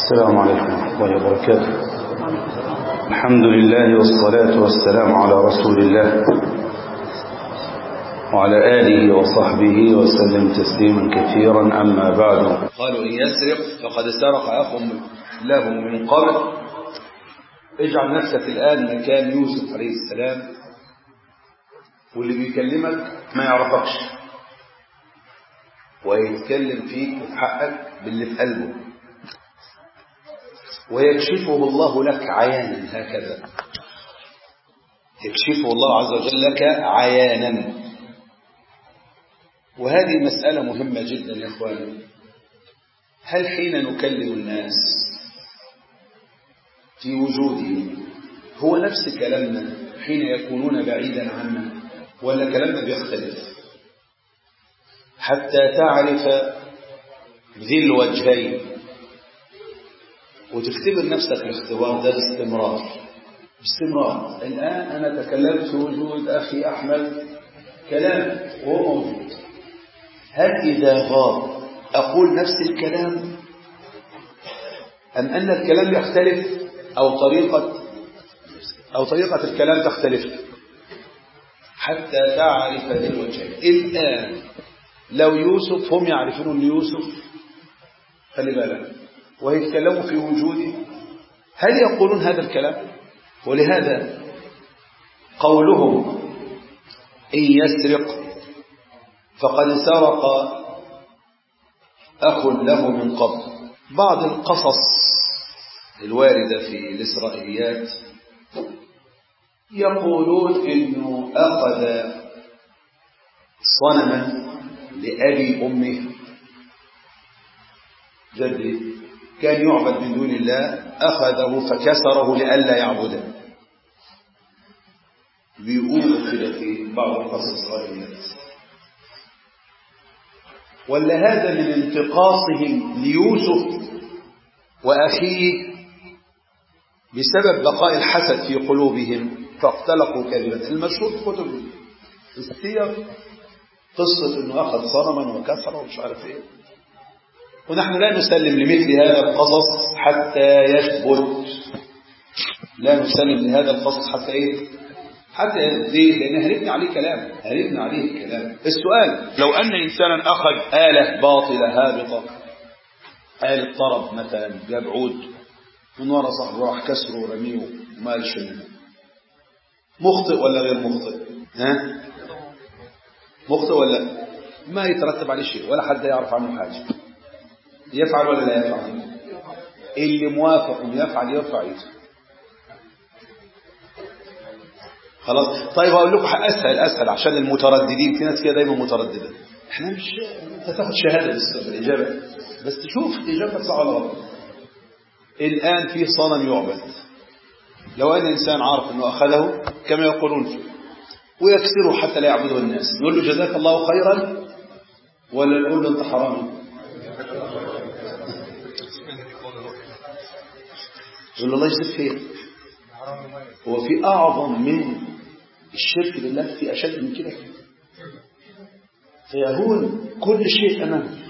السلام عليكم ورحمة الله وبركاته الحمد لله والصلاة والسلام على رسول الله وعلى آله وصحبه وسلم تسليما كثيرا أما بعد قالوا إن يسرق فقد سرق أخ له من قبل اجعل نفسك الآن مكان يوسف عليه السلام واللي بيكلمك ما يعرفكش ويتكلم فيك وفي حقك باللي في قلبه ويكشفه الله لك عيانا هكذا يكشفه الله عز وجل لك عيانا وهذه مسألة مهمة جدا يا أخواني هل حين نكلم الناس في وجودهم هو نفس كلامنا حين يكونون بعيدا عنا ولا كلامنا بيختلف حتى تعرف ذي الوجهين وتختبر نفسك الاختبار ده باستمرار باستمرار الآن أنا تكلمت في وجود أخي أحمد كلام وهو موجود هل إذا غاب أقول نفس الكلام أم أن الكلام يختلف أو طريقة أو طريقة الكلام تختلف حتى تعرف ذي الوجهين الآن لو يوسف هم يعرفون أن يوسف خلي بالك ويتكلموا في وجوده هل يقولون هذا الكلام ولهذا قولهم إن يسرق فقد سرق أخ له من قبل بعض القصص الواردة في الإسرائيليات يقولون إنه أخذ صنما لأبي أمه جدي كان يعبد من دون الله أخذه فكسره لئلا يعبده بيقولوا كده في بعض القصص الإسرائيليات ولا هذا من انتقاصهم ليوسف وأخيه بسبب بقاء الحسد في قلوبهم فاختلقوا كذبا المشهور في كتب السير قصة انه اخذ صنما وكسره ومش عارف ايه ونحن لا نسلم لمثل هذا القصص حتى يثبت لا نسلم لهذا القصص حتى ايه حتى ليه لان هنبني عليه كلام هنبني عليه كلام السؤال لو ان انسانا اخذ آلة باطلة هابطة آلة طرب مثلا جاب عود من ورا صاحبه راح كسره ورميه وما قالش منه مخطئ ولا غير مخطئ ها مخطئ ولا ما يترتب عليه شيء ولا حد يعرف عنه حاجة يفعل ولا لا يفعل اللي موافق يفعل يرفع يده خلاص طيب هقول لكم اسهل اسهل عشان المترددين في ناس كده دايما متردده احنا مش انت تاخد شهاده بس في الاجابه بس تشوف الاجابه صح ولا غلط الان في صنم يعبد لو ان انسان عارف انه اخذه كما يقولون فيه ويكسره حتى لا يعبده الناس نقول له جزاك الله خيرا ولا نقول له انت حرامي يقول له الله يجزيك خير هو في اعظم من الشرك بالله في اشد من كده فيهون كل شيء امامه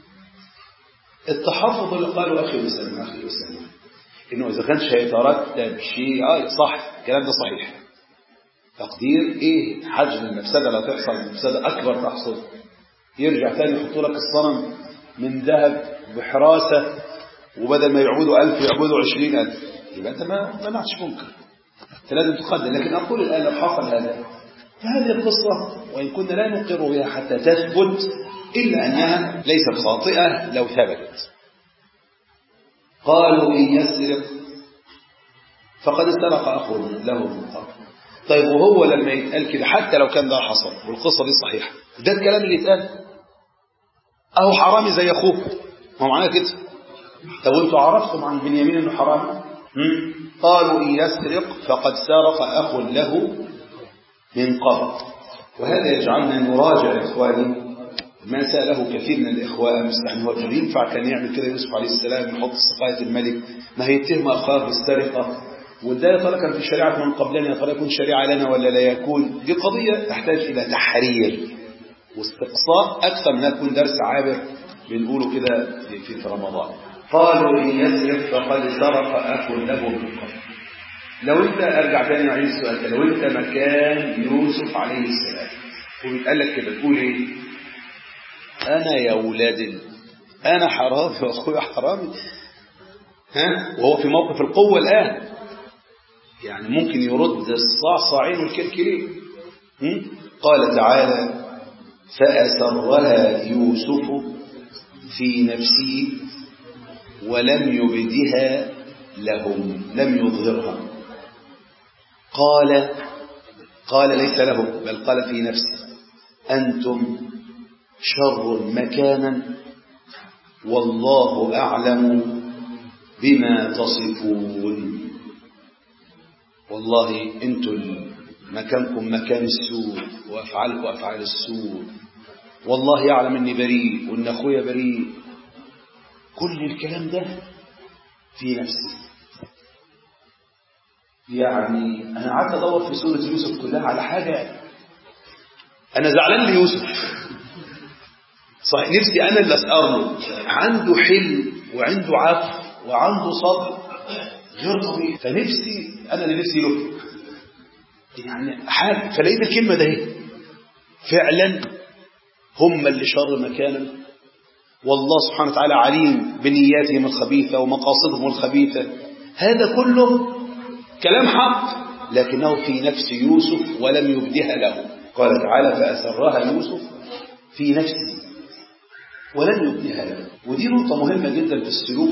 التحفظ اللي قاله اخي وسلم اخي وسلم انه اذا كانش هيترتب شيء اه صح الكلام ده صحيح تقدير ايه حجم المفسده لا تحصل مفسده اكبر تحصل يرجع تاني يحط لك الصنم من ذهب بحراسه وبدل ما يعبدوا ألف يعبدوا عشرين ألف يبقى أنت ما منعتش منكر أنت لازم تقدر لكن أقول الآن لو حصل هذا فهذه القصة وإن كنا لا نقر بها حتى تثبت إلا أنها ليست خاطئة لو ثبتت قالوا إن يسرق فقد سرق أخ له من قبل طيب وهو لما يتقال كده حتى لو كان ده حصل والقصة دي صحيحة ده الكلام اللي يتقال أهو حرامي زي أخوه ما هو معناه كده طب وانتوا عرفتم عن بنيامين انه حرامي قالوا إن يسرق فقد سرق أخ له من قبل وهذا يجعلنا نراجع إخواني ما سأله كثير من الإخوة مستحن هو كان ينفع كان يعمل كده يوسف عليه السلام يحط سقاية الملك ما هي يتهم أخاه بالسرقة وده يا ترى كان في شريعة من قبلنا يا ترى يكون شريعة لنا ولا لا يكون دي قضية تحتاج إلى تحرير واستقصاء أكثر من تكون درس عابر بنقوله كده في, في رمضان قالوا إن يسرق فقد سرق أخ له من قبل لو أنت أرجع تاني وعيد السؤال ده لو أنت مكان يوسف عليه السلام وبيتقال لك كده تقول إيه؟ أنا يا ولاد أنا حرامي وأخويا حرامي ها وهو في موقف القوة الآن يعني ممكن يرد الصعصعين والكركرين قال تعالى فأسرها يوسف في نفسه ولم يبدها لهم لم يظهرها قال قال ليس لهم بل قال في نفسه أنتم شر مكانا والله أعلم بما تصفون والله انتم مكانكم مكان السوء وأفعالكم أفعال السوء والله يعلم اني بريء وان اخويا بريء كل الكلام ده في نفسي يعني انا قعدت ادور في سوره يوسف كلها على حاجه انا زعلان ليوسف صحيح نفسي انا اللي اسأل له عنده حلم وعنده عفو وعنده صبر غير طبيعي فنفسي انا اللي نفسي له يعني حاجه فلقيت الكلمه ده فعلا هم اللي شر مكانا والله سبحانه وتعالى عليم بنياتهم الخبيثة ومقاصدهم الخبيثة هذا كله كلام حق لكنه في نفس يوسف ولم يبدها له قال تعالى فأسرها يوسف في نفسه ولم يبدها له ودي نقطة مهمة جدا في السلوك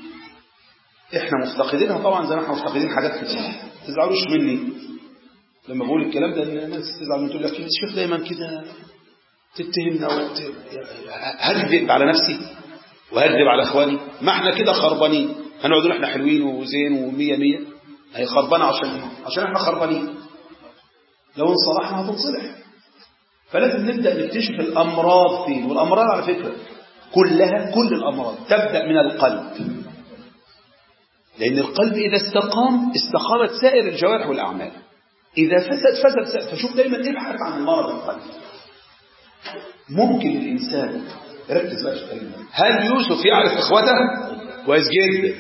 احنا مفتقدينها طبعا زي ما احنا مفتقدين حاجات كتير ما تزعلوش مني لما بقول الكلام ده الناس تزعل تقول لك الشيخ دايما كده تتهمنا وت... هكذب على نفسي وهكذب على اخواني ما احنا كده خربانين هنقعد نقول احنا حلوين وزين ومية مية هي خربانة عشان عشان احنا خربانين لو انصلحنا هتنصلح فلازم نبدأ نكتشف الأمراض فين والأمراض على فكرة كلها كل الأمراض تبدأ من القلب لأن القلب إذا استقام استقامت سائر الجوارح والأعمال إذا فسد فسد سائر فشوف دايما ابحث عن مرض القلب ممكن الإنسان ركز بقى في هل يوسف يعرف إخوته كويس جدا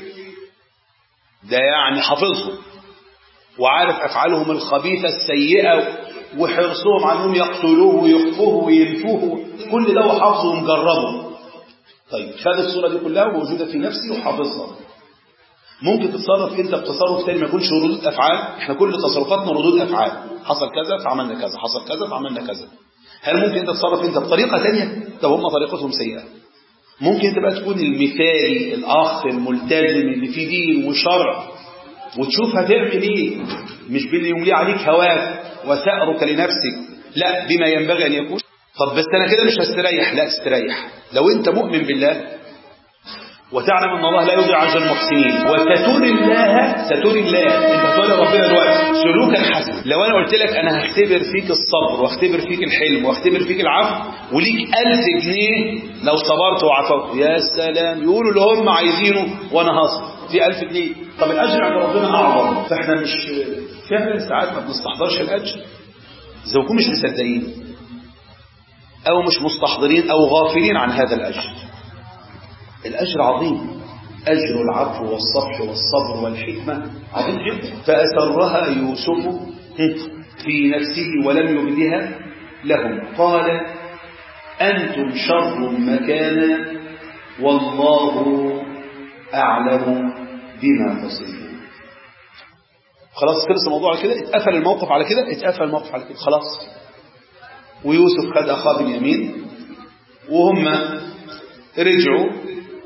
ده يعني حافظهم وعارف أفعالهم الخبيثة السيئة وحرصهم عنهم يقتلوه ويخفوه وينفوه كل ده وحافظه ومجربه طيب خد الصورة دي كلها موجودة في نفسي وحافظها ممكن تتصرف انت بتصرف تاني ما يكونش ردود افعال احنا كل تصرفاتنا ردود افعال حصل كذا فعملنا كذا حصل كذا فعملنا كذا هل ممكن انت تتصرف انت بطريقه ثانيه طب هم طريقتهم سيئه ممكن انت بقى تكون المثالي الاخ الملتزم اللي فيه دين وشرع وتشوف هتعمل ايه مش باللي يملي عليك هواك وثأرك لنفسك لا بما ينبغي ان يكون طب بس انا كده مش هستريح لا استريح لو انت مؤمن بالله وتعلم ان الله لا يضيع اجر المحسنين وستر الله ستر الله انت هتقول ربنا دلوقتي سلوكا حسنا لو انا قلت لك انا هختبر فيك الصبر واختبر فيك الحلم واختبر فيك العفو وليك ألف جنيه لو صبرت وعفوت يا سلام يقولوا اللي هم عايزينه وانا هصبر في ألف جنيه طب الاجر عند ربنا اعظم فاحنا مش فعلا ساعات ما بنستحضرش الاجر زي ما نكون مش مصدقين او مش مستحضرين او غافلين عن هذا الاجر الأجر عظيم أجر العفو والصفح والصبر والحكمة عظيم جدا فأسرها يوسف في نفسه ولم يبدها لهم قال أنتم شر مكانا والله أعلم بما تصفون خلاص خلص الموضوع على كده اتقفل الموقف على كده اتقفل الموقف على كده خلاص ويوسف خد أخاه باليمين وهم رجعوا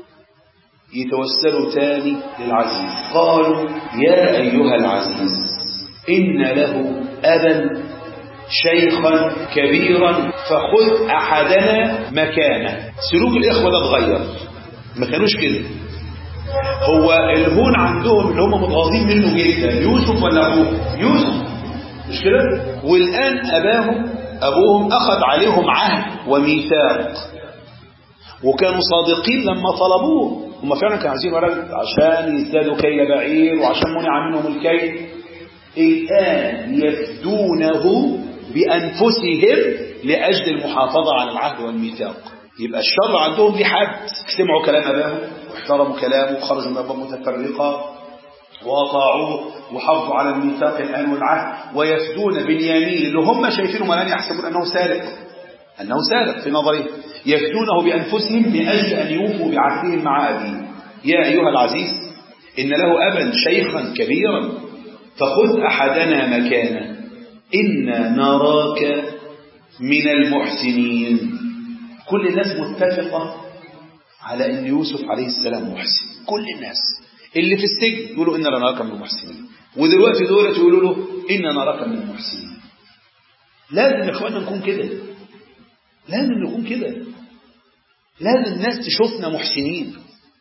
يتوسلوا تاني للعزيز قالوا يا أيها العزيز إن له أبا شيخا كبيرا فخذ أحدنا مكانه سلوك الإخوة ده اتغير ما كانوش كده هو الهون عندهم اللي هم متغاظين منه جدا يوسف ولا أبوه يوسف مش كده والآن أباهم أبوهم أخذ عليهم عهد وميثاق وكانوا صادقين لما طلبوه هم فعلا كانوا عايزين ولد عشان يزدادوا كيل بعير وعشان منع منهم الكيل الآن يفدونه بأنفسهم لأجل المحافظة على العهد والميثاق يبقى الشر عندهم ليه حد سمعوا كلام أباهم واحترموا كلامه وخرجوا من أبواب متفرقة وأطاعوه وحافظوا على الميثاق الآن والعهد ويفدون بنيامين اللي هم شايفينه الآن يحسبون أنه سارق أنه سارق في نظرهم يفدونه بأنفسهم من أجل أن يوفوا بعهدهم مع أبيه يا أيها العزيز إن له أبا شيخا كبيرا فخذ أحدنا مكانه إنا نراك من المحسنين كل الناس متفقة على أن يوسف عليه السلام محسن كل الناس اللي في السجن يقولوا إنا نراك من المحسنين ودلوقتي دولة يقولوا له إنا نراك من المحسنين لازم يا إخوانا نكون كده لازم نكون كده لازم الناس تشوفنا محسنين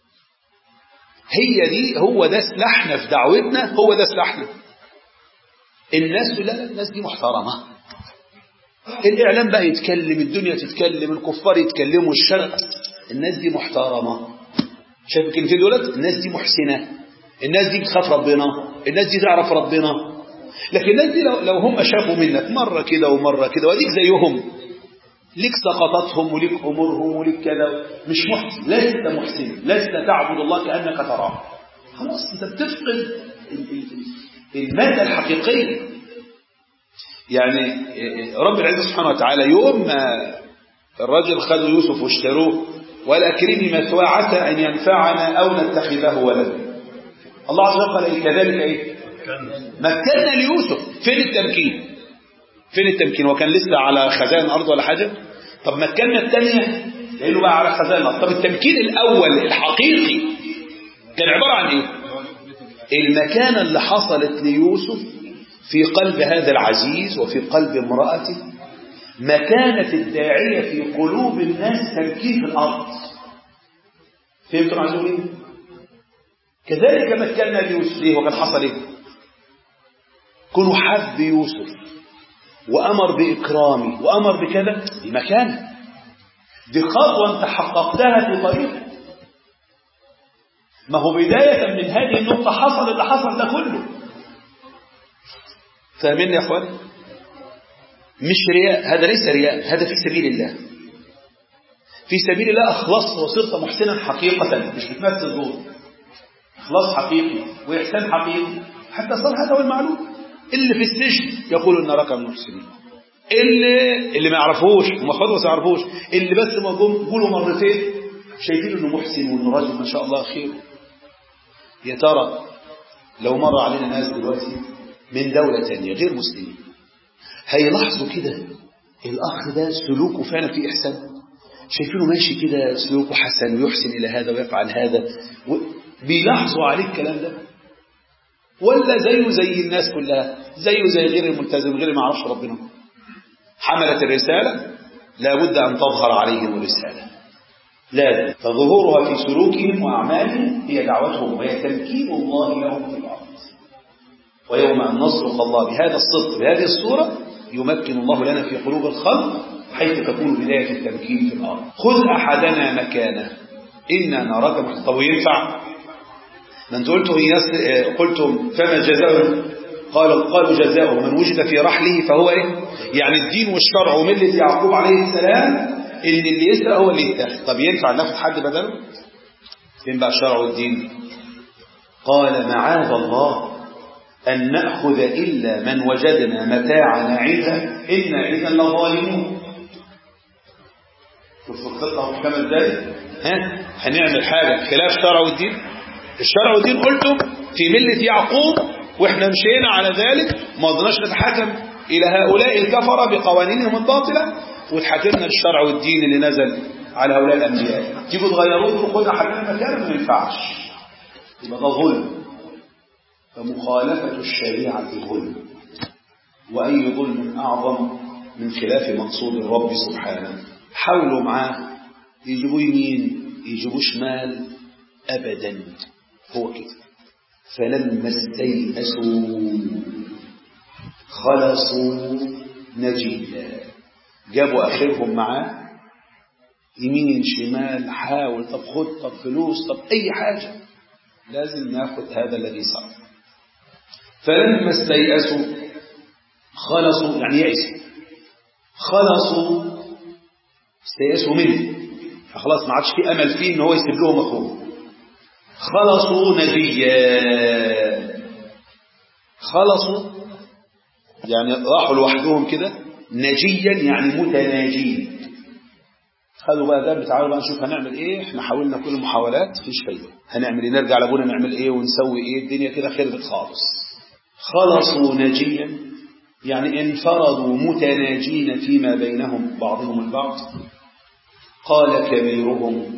هي دي هو ده سلاحنا في دعوتنا هو ده سلاحنا الناس لا لا الناس دي محترمة الإعلام بقى يتكلم الدنيا تتكلم الكفار يتكلموا الشرق الناس دي محترمة شايف الكلمتين دولت الناس دي محسنة الناس دي بتخاف ربنا الناس دي تعرف ربنا لكن الناس دي لو, لو هم شافوا منك مرة كده ومرة كده وديك زيهم ليك سقطاتهم وليك أمورهم وليك كذا مش محسن لست محسن لست تعبد الله كأنك تراه خلاص انت بتفقد المادة الحقيقية يعني رب العزة سبحانه وتعالى يوم ما الرجل خدوا يوسف واشتروه وقال أكرمي مثواه عسى أن ينفعنا أو نتخذه ولدا الله عز وجل قال كذلك إيه مكنا ليوسف فين التمكين فين التمكين وكان لسه على خزائن الأرض ولا حاجة طب مكنا الثانية لأنه بقى على خزائن الأرض طب التمكين الأول الحقيقي كان عبارة عن إيه المكانة اللي حصلت ليوسف في قلب هذا العزيز وفي قلب امرأته مكانة الداعية في قلوب الناس تمكين في الأرض فهمتم عايزين ايه؟ كذلك مكنا ليوسف ليه وكان حصل ايه؟ كونوا حب يوسف وأمر بإكرامه وأمر بكذا دي مكانة دي خطوة أنت حققتها في طريقك ما هو بداية من هذه النقطة حصل اللي حصل ده كله فاهمين يا أخوان مش رياء هذا ليس رياء هذا في سبيل الله في سبيل الله أخلصت وصرت محسنا حقيقة مش بتمثل دور إخلاص حقيقي وإحسان حقيقي حتى صار هذا هو المعلوم اللي في السجن يقول إن رقم محسنين اللي اللي ما يعرفوش هم خلاص ما يعرفوش اللي بس ما جم قولوا مرتين شايفين انه محسن وانه راجل ما شاء الله خير يا ترى لو مر علينا ناس دلوقتي من دولة ثانية غير مسلمين هيلاحظوا كده الأخ ده سلوكه فعلا في إحسان شايفينه ماشي كده سلوكه حسن ويحسن إلى هذا ويفعل هذا و... بيلاحظوا عليه الكلام ده ولا زيه زي الناس كلها زيه زي غير الملتزم غير ما يعرفش ربنا حملت الرسالة لابد أن تظهر عليهم الرسالة لازم فظهورها في سلوكهم وأعمالهم هي دعوتهم وهي تمكين الله لهم في الأرض ويوم أن نصرخ الله بهذا الصدق بهذه الصورة يمكن الله لنا في قلوب الخلق حيث تكون بداية التمكين في الأرض خذ أحدنا مكانه إنا نراك طب ينفع ما انتم قلتم قلتم فما جزاؤه قال قالوا جزاؤه من وجد في رحله فهو ايه يعني الدين والشرع وملة يعقوب عليه السلام ان اللي يسرق هو اللي يتاخد طب ينفع ناخد حد بدله فين بقى الشرع والدين قال معاذ الله أن نأخذ إلا من وجدنا متاعنا عنده إنا إذا لظالمون شوف الخطة محكمة ازاي ها هنعمل حاجة خلاف الشرع والدين الشرع والدين قلتم في ملة يعقوب واحنا مشينا على ذلك ما رضناش نتحكم إلى هؤلاء الكفرة بقوانينهم الباطلة وتحكمنا للشرع والدين اللي نزل على هؤلاء الأنبياء تيجوا تغيروه وخدوا حكمنا مكانه ما ينفعش يبقى ده ظلم فمخالفة الشريعة ظلم وأي ظلم أعظم من خلاف مقصود الرب سبحانه حاولوا معاه يجيبوا يمين يجيبوا شمال أبدا هو كده فلما استيأسوا خلصوا نجيا جابوا آخرهم معاه يمين شمال حاول طب خد طب فلوس طب أي حاجة لازم ناخد هذا الذي صار فلما استيأسوا خلصوا يعني يأسوا خلصوا استيأسوا منه فخلاص ما عادش في أمل فيه إن هو يسيب لهم أخوه خلصوا نجيا خلصوا يعني راحوا لوحدهم كده نجيا يعني متناجين خدوا بقى ده تعالوا بقى نشوف هنعمل ايه احنا حاولنا كل المحاولات مفيش فايده هنعمل ايه نرجع لابونا نعمل ايه ونسوي ايه الدنيا كده خربت خالص خلصوا نجيا يعني انفردوا متناجين فيما بينهم بعضهم البعض قال كبيرهم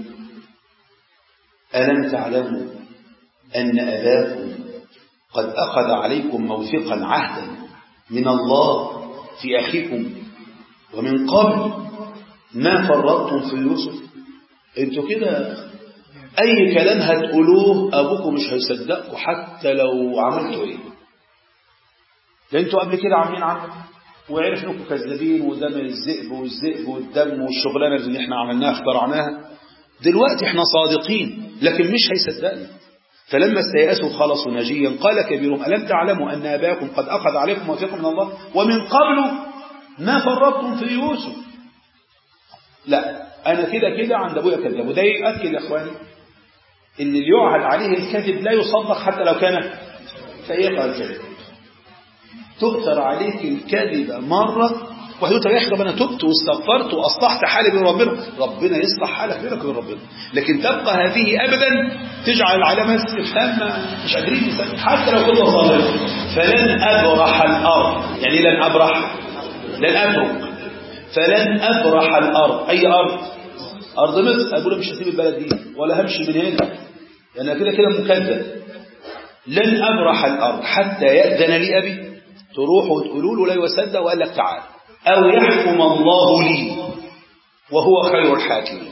ألم تعلموا أن أباكم قد أخذ عليكم موثقا عهدا من الله في أخيكم ومن قبل ما فرطتم في يوسف انتوا كده أي كلام هتقولوه أبوكم مش هيصدقكم حتى لو عملتوا إيه ده انتوا قبل كده عاملين عنه وعرف انكم كذابين ودم الذئب والذئب والدم والشغلانه اللي احنا عملناها اخترعناها دلوقتي احنا صادقين لكن مش هيصدقنا فلما استيأسوا خلصوا نجيا قال كبيرهم ألم تعلموا أن أباكم قد أخذ عليكم موثقا من الله ومن قبل ما فرطتم في يوسف لا أنا كده كده عند أبويا كذاب وده يؤكد يا إخواني إن اللي يعهد عليه الكذب لا يصدق حتى لو كان سيقع الكذب تؤثر عليك الكذب مرة واحد يقول يا اخي طب انا تبت واستغفرت واصلحت حالي بين ربنا ربنا يصلح حالك بينك وبين ربنا لكن تبقى هذه ابدا تجعل علامه استفهام مش قادرين نسال حتى لو كنا صادقين فلن ابرح الارض يعني لن ابرح لن اترك فلن ابرح الارض اي ارض ارض مصر اقول مش هسيب البلد دي ولا همشي من هنا لان كده كده مكذب لن ابرح الارض حتى ياذن لي ابي تروحوا وتقولوا له لا يصدق وقال لك تعال أو يحكم الله لي وهو خير الحاكمين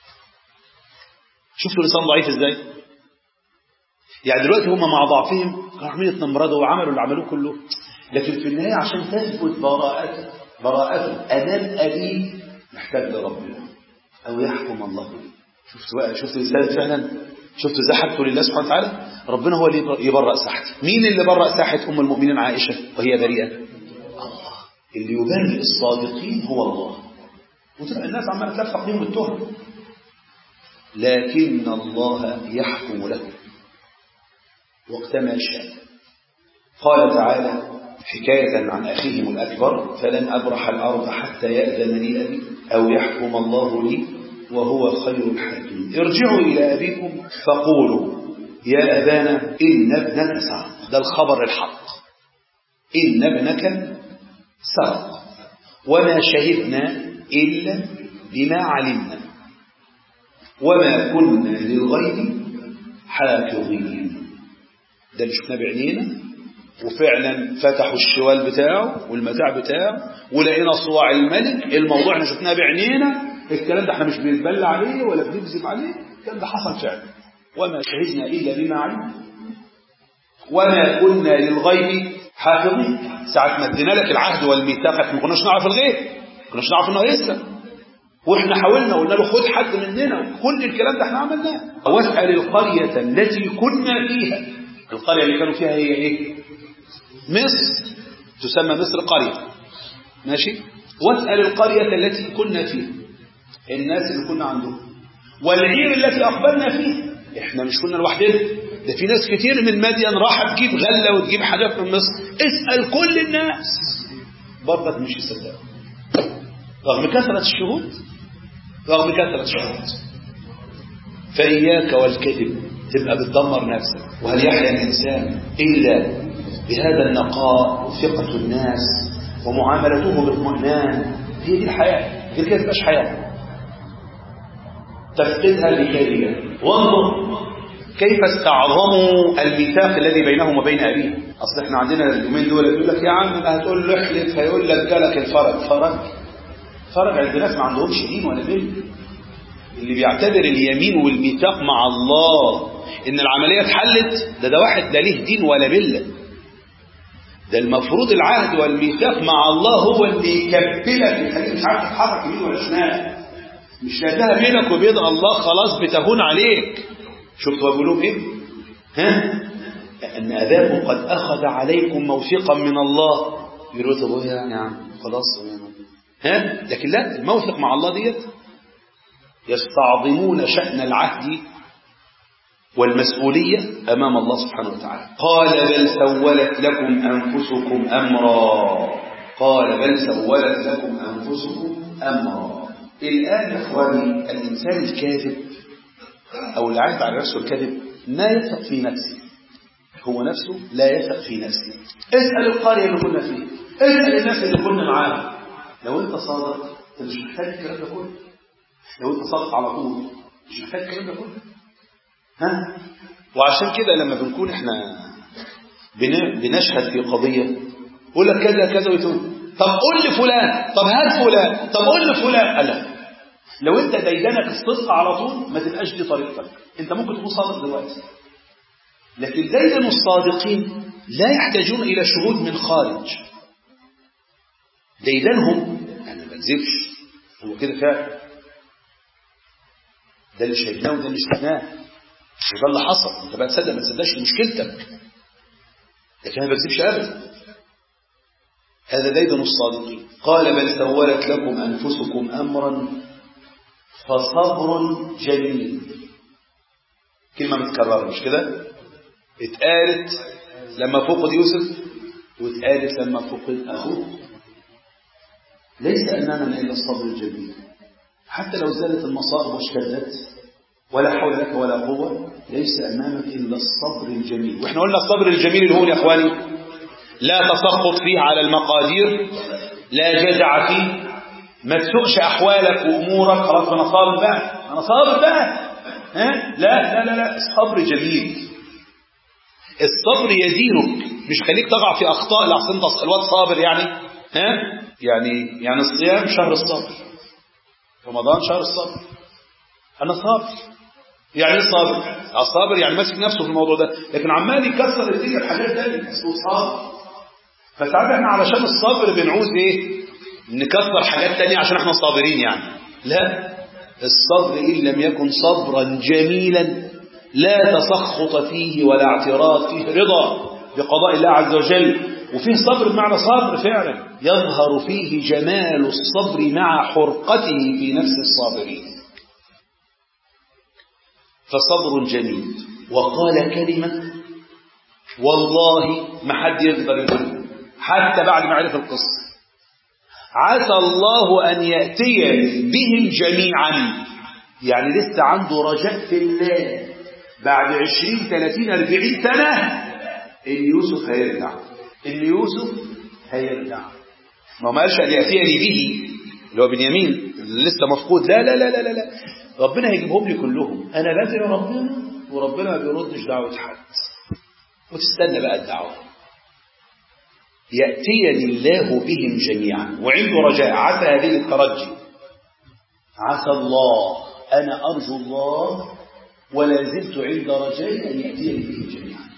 شفتوا لسان ضعيف ازاي يعني دلوقتي هم مع ضعفهم كانوا عاملين يتنمردوا وعملوا اللي عملوه كله لكن في النهاية عشان تثبت براءته براءته أمام أبيه محتاج لربنا أو يحكم الله لي شفت بقى شفت الإنسان فعلا شفت ازاي حاجته لله سبحانه وتعالى ربنا هو اللي يبرأ ساحته مين اللي برأ ساحة أم المؤمنين عائشة وهي بريئة الله اللي يبرئ الصادقين هو الله وتبقى الناس عمالة تلفق بيهم التهم لكن الله يحكم له وقت ما شاء قال تعالى حكاية عن أخيهم الأكبر فلن أبرح الأرض حتى يأذن لي أبي أو يحكم الله لي وهو خير الحاكمين ارجعوا إلى أبيكم فقولوا يا أبانا إن ابنك سرق ده الخبر الحق إن ابنك سرق وما شهدنا إلا بما علمنا وما كنا للغيب حافظين ده اللي شفناه بعينينا وفعلا فتحوا الشوال بتاعه والمتاع بتاعه ولقينا صواع الملك الموضوع احنا شفناه بعينينا الكلام ده احنا مش بنتبلى عليه ولا بنكذب عليه الكلام ده حصل فعلا وما شهدنا إلا بما علمنا وما كنا للغيب حافظين ساعة ما ادينا لك العهد والميثاق احنا ما كناش نعرف الغيب ما كناش نعرف انه هيسلم واحنا حاولنا قلنا له خد حد مننا كل الكلام ده احنا عملناه واسأل القرية التي كنا فيها القرية اللي كانوا فيها هي ايه مصر تسمى مصر قرية ماشي واسأل القرية التي كنا فيها الناس اللي كنا عندهم والعير التي أقبلنا فيها احنا مش كنا لوحدنا ده في ناس كتير من مدين راح تجيب غلة وتجيب حاجات من مصر اسأل كل الناس برضك مش يصدقوا رغم كثرة الشهود رغم كثرة الشهود فإياك والكذب تبقى بتدمر نفسك وهل يحيا الإنسان إلا بهذا النقاء وثقة الناس ومعاملته باطمئنان هي دي الحياة غير كده تبقاش حياة تفقدها بكارية وانظر كيف استعظموا الميثاق الذي بينهم وبين أبيه أصل احنا عندنا اليومين دول يقول لك يا عم ما هتقول له احلف هيقول لك جالك الفرج فرج فرج عند ناس ما عندهمش دين ولا دين اللي بيعتبر اليمين والميثاق مع الله ان العملية اتحلت ده ده واحد لا ليه دين ولا ملة ده المفروض العهد والميثاق مع الله هو اللي يكبلك يخليك مش عارف تتحرك يمين ولا شمال مش لانها بينك وبين الله خلاص بتهون عليك شفتوا بقولهم ايه ها ان اباكم قد اخذ عليكم موثقا من الله يقولوا طب يا عم خلاص ها لكن لا الموثق مع الله ديت يستعظمون شأن العهد والمسؤولية أمام الله سبحانه وتعالى قال بل سولت لكم أنفسكم أمرا قال بل سولت لكم أنفسكم أمرا الآن يا إخواني الإنسان الكاذب أو اللي عارف على نفسه الكذب لا يثق في نفسه هو نفسه لا يثق في نفسه اسأل القرية اللي كنا فيها اسأل الناس اللي كنا معاهم لو أنت صادق أنت مش محتاج الكلام ده كله لو أنت صادق على طول مش محتاج الكلام ده كله ها وعشان كده لما بنكون احنا بنشهد في قضية يقول لك كذا كذا ويتقول طب قول لي فلان طب هات فلان طب قول لي فلان لا لو انت ديدنك الصدق على طول ما تبقاش دي طريقتك انت ممكن تكون صادق دلوقتي لكن ديدن الصادقين لا يحتاجون الى شهود من خارج ديدنهم انا ما بكذبش هو كده فعلا ده اللي شايفناه وده اللي شفناه وده اللي حصل انت بقى تصدق ما تصدقش دي مشكلتك لكن انا ما بكذبش ابدا هذا ديدن الصادقين قال بل سولت لكم انفسكم امرا فصبر جميل كلمه متكرره مش كده اتقالت لما فقد يوسف واتقالت لما فقد اخوه ليس امامنا الا الصبر الجميل حتى لو زالت المصائب واشتدت ولا حول لك ولا قوة ليس أمامك إلا الصبر الجميل وإحنا قلنا الصبر الجميل اللي هو يا إخواني لا تسخط فيه على المقادير لا جزع فيه ما تسوقش أحوالك وأمورك خلاص أنا صابر بقى أنا صابر بقى ها؟ لا لا لا لا الصبر جميل الصبر يزينك مش خليك تقع في أخطاء لحسن انت الواد صابر يعني ها يعني يعني الصيام شهر الصبر رمضان شهر الصبر أنا صابر يعني ايه صابر الصابر يعني ماسك نفسه في الموضوع ده لكن عمال يكسر الدنيا بحاجات تانية اسمه صابر فساعات احنا علشان الصبر بنعوز ايه نكسر حاجات تانية عشان احنا صابرين يعني لا الصبر إن لم يكن صبرا جميلا لا تسخط فيه ولا اعتراض فيه رضا بقضاء الله عز وجل وفيه صبر بمعنى صبر فعلا يظهر فيه جمال الصبر مع حرقته في نفس الصابرين فصبر جميل وقال كلمة والله ما حد يقدر يقول حتى بعد ما عرف القصة عسى الله أن يأتي بهم جميعا يعني لسه عنده رجاء في الله بعد عشرين ثلاثين أربعين سنة إن يوسف هيرجع إن يوسف هيرجع ما قالش أن يأتيني به اللي هو بنيامين اللي لسه مفقود لا لا لا لا لا ربنا هيجيبهم لي كلهم انا بدعي ربنا وربنا ما بيردش دعوه حد وتستنى بقى الدعوه ياتيني الله بهم جميعا وعنده رجاء عسى هذه الترجي عسى الله انا ارجو الله ولا زلت عند رجاء ان ياتيني بهم جميعا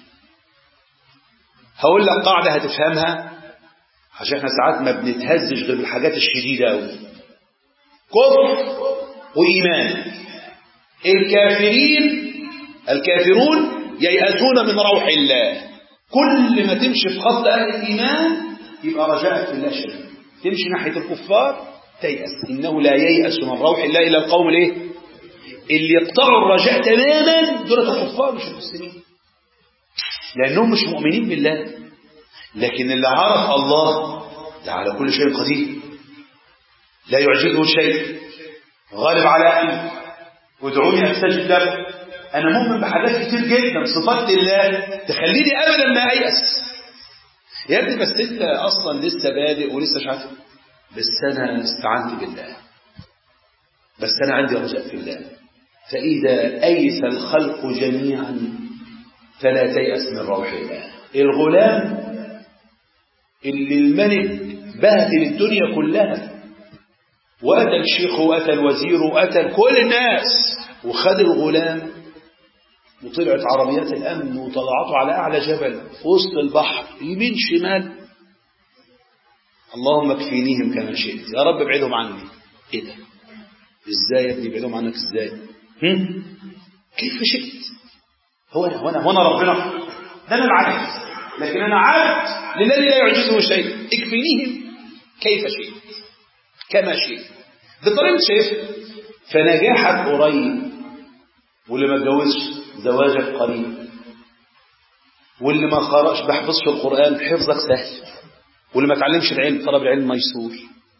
هقول لك قاعده هتفهمها عشان احنا ساعات ما بنتهزش غير بالحاجات الشديده قوي كفر وإيمان الكافرين الكافرون ييأسون من روح الله كل ما تمشي في خط أهل الإيمان يبقى رجاءك في الله شديد تمشي ناحية الكفار تيأس إنه لا ييأس من روح الله إلا القوم الايه اللي يقطعوا الرجاء تماما دول الكفار مش المسلمين لأنهم مش مؤمنين بالله لكن اللي عرف الله ده على كل شيء قدير لا يعجزه شيء غالب على أمره وادعوني أستجب لكم أنا مؤمن بحاجات كتير جدا صفات الله تخليني أبدا ما أيأس يا ابني بس أنت أصلا لسه بادئ ولسه مش عارف بس أنا استعنت بالله بس أنا عندي رجاء في الله فإذا أيس الخلق جميعا فلا تيأس من روح الله الغلام اللي الملك بهدل الدنيا كلها وأتى الشيخ وأتى الوزير وأتى كل الناس وخد الغلام وطلعت عربيات الأمن وطلعته على أعلى جبل في وسط البحر يمين شمال اللهم اكفينيهم كما شئت يا رب ابعدهم عني ايه ده ازاي يا ابني ابعدهم عنك ازاي هم؟ كيف شئت هو انا هو انا هو انا ربنا ده انا العبد لكن انا عبد للذي لا يعجزه شيء اكفينيهم كيف شئت كما شئت ده طريقة شايف فنجاحك قريب واللي ما اتجوزش زواجك قريب واللي ما قرأش بحفظش القرآن حفظك سهل واللي ما تعلمش العلم طلب العلم ميسور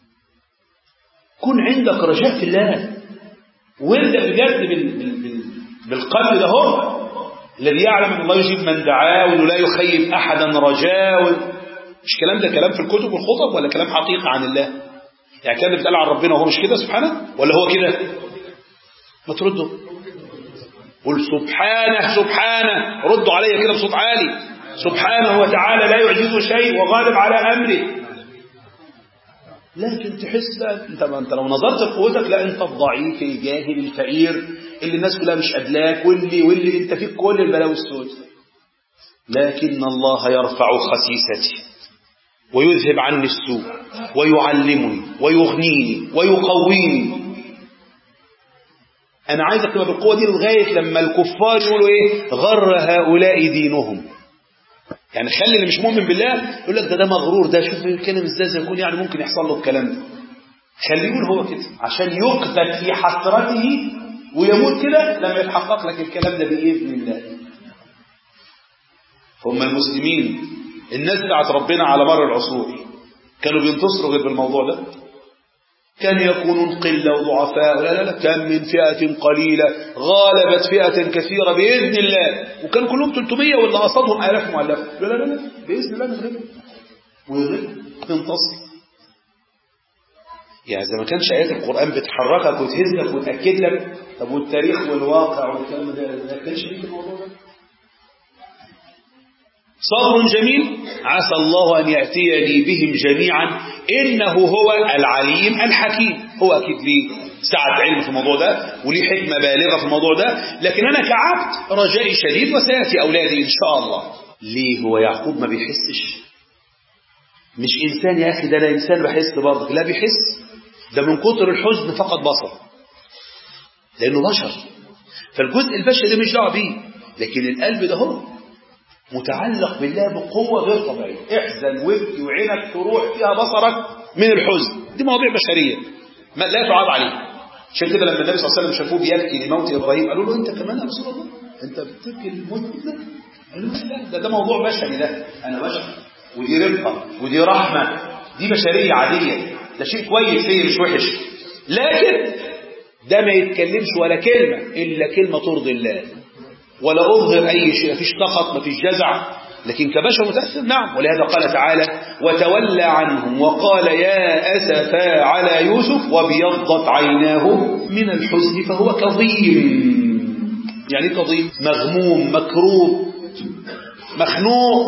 كن عندك رجاء في الله وابدا بجد بال... بال... بال... بالقلب ده هو الذي يعلم ان الله يجيب من دعاه وانه لا يخيب احدا رجاء و... مش كلام ده كلام في الكتب والخطب ولا كلام حقيقه عن الله يعني كان بيتقال عن ربنا وهو مش كده سبحانه ولا هو كده ما تردوا قل سبحانه سبحانه ردوا علي كده بصوت عالي سبحانه وتعالى لا يعجزه شيء وغالب على امره لكن تحس بقى انت ما انت لو نظرت لقوتك لا انت الضعيف الجاهل الفقير اللي الناس كلها مش قبلاك واللي واللي انت فيك كل البلاوي السود لكن الله يرفع خسيستي ويذهب عني السوء ويعلمني ويغنيني ويقويني انا عايزك تبقى بالقوه دي لغايه لما الكفار يقولوا ايه غر هؤلاء دينهم يعني خلي اللي مش مؤمن بالله يقول لك ده ده مغرور ده شوف بيتكلم ازاي زي يكون يعني ممكن يحصل له الكلام ده خليه يقول هو كده عشان يقذف في حسرته ويموت كده لما يتحقق لك الكلام ده باذن الله هم المسلمين الناس بتاعت ربنا على مر العصور كانوا بينتصروا غير بالموضوع ده كان يكونون قلة وضعفاء لا لا لا كان من فئة قليلة غالبت فئة كثيرة بإذن الله وكان كلهم 300 واللي قصدهم آلاف مؤلفة لا لا لا بإذن الله نغلبهم ويغلب تنتصر يعني إذا ما كانش آيات القرآن بتحركك وتهزك وتأكد لك طب والتاريخ والواقع والكلام ده ما كانش فيك الموضوع ده صبر جميل عسى الله أن يأتيني بهم جميعا إنه هو العليم الحكيم هو أكيد ليه سعة علم في الموضوع ده وليه حكمة بالغة في الموضوع ده لكن أنا كعبد رجائي شديد وسيأتي أولادي إن شاء الله ليه هو يعقوب ما بيحسش مش إنسان يا أخي ده أنا إنسان بحس برضه لا بيحس ده من كتر الحزن فقد بصر لأنه بشر فالجزء البشري ده مش دعوه بيه لكن القلب ده هو متعلق بالله بقوة غير طبيعية احزن وابكي وعينك تروح فيها بصرك من الحزن دي مواضيع بشرية ما لا تعاب عليها عشان كده لما النبي صلى الله عليه وسلم شافوه بيبكي لموت ابراهيم قالوا له انت كمان يا رسول الله انت بتبكي لموت ابنك قالوا له لا ده, ده موضوع بشري ده انا بشر ودي رفقه ودي رحمه دي بشريه عاديه ده شيء كويس فيه مش وحش لكن ده ما يتكلمش ولا كلمه الا كلمه ترضي الله ولا أظهر أي شيء مفيش سخط مفيش جزع لكن كبشر متأثر نعم ولهذا قال تعالى وتولى عنهم وقال يا أسفا على يوسف وابيضت عيناه من الحزن فهو كظيم يعني كظيم مغموم مكروب مخنوق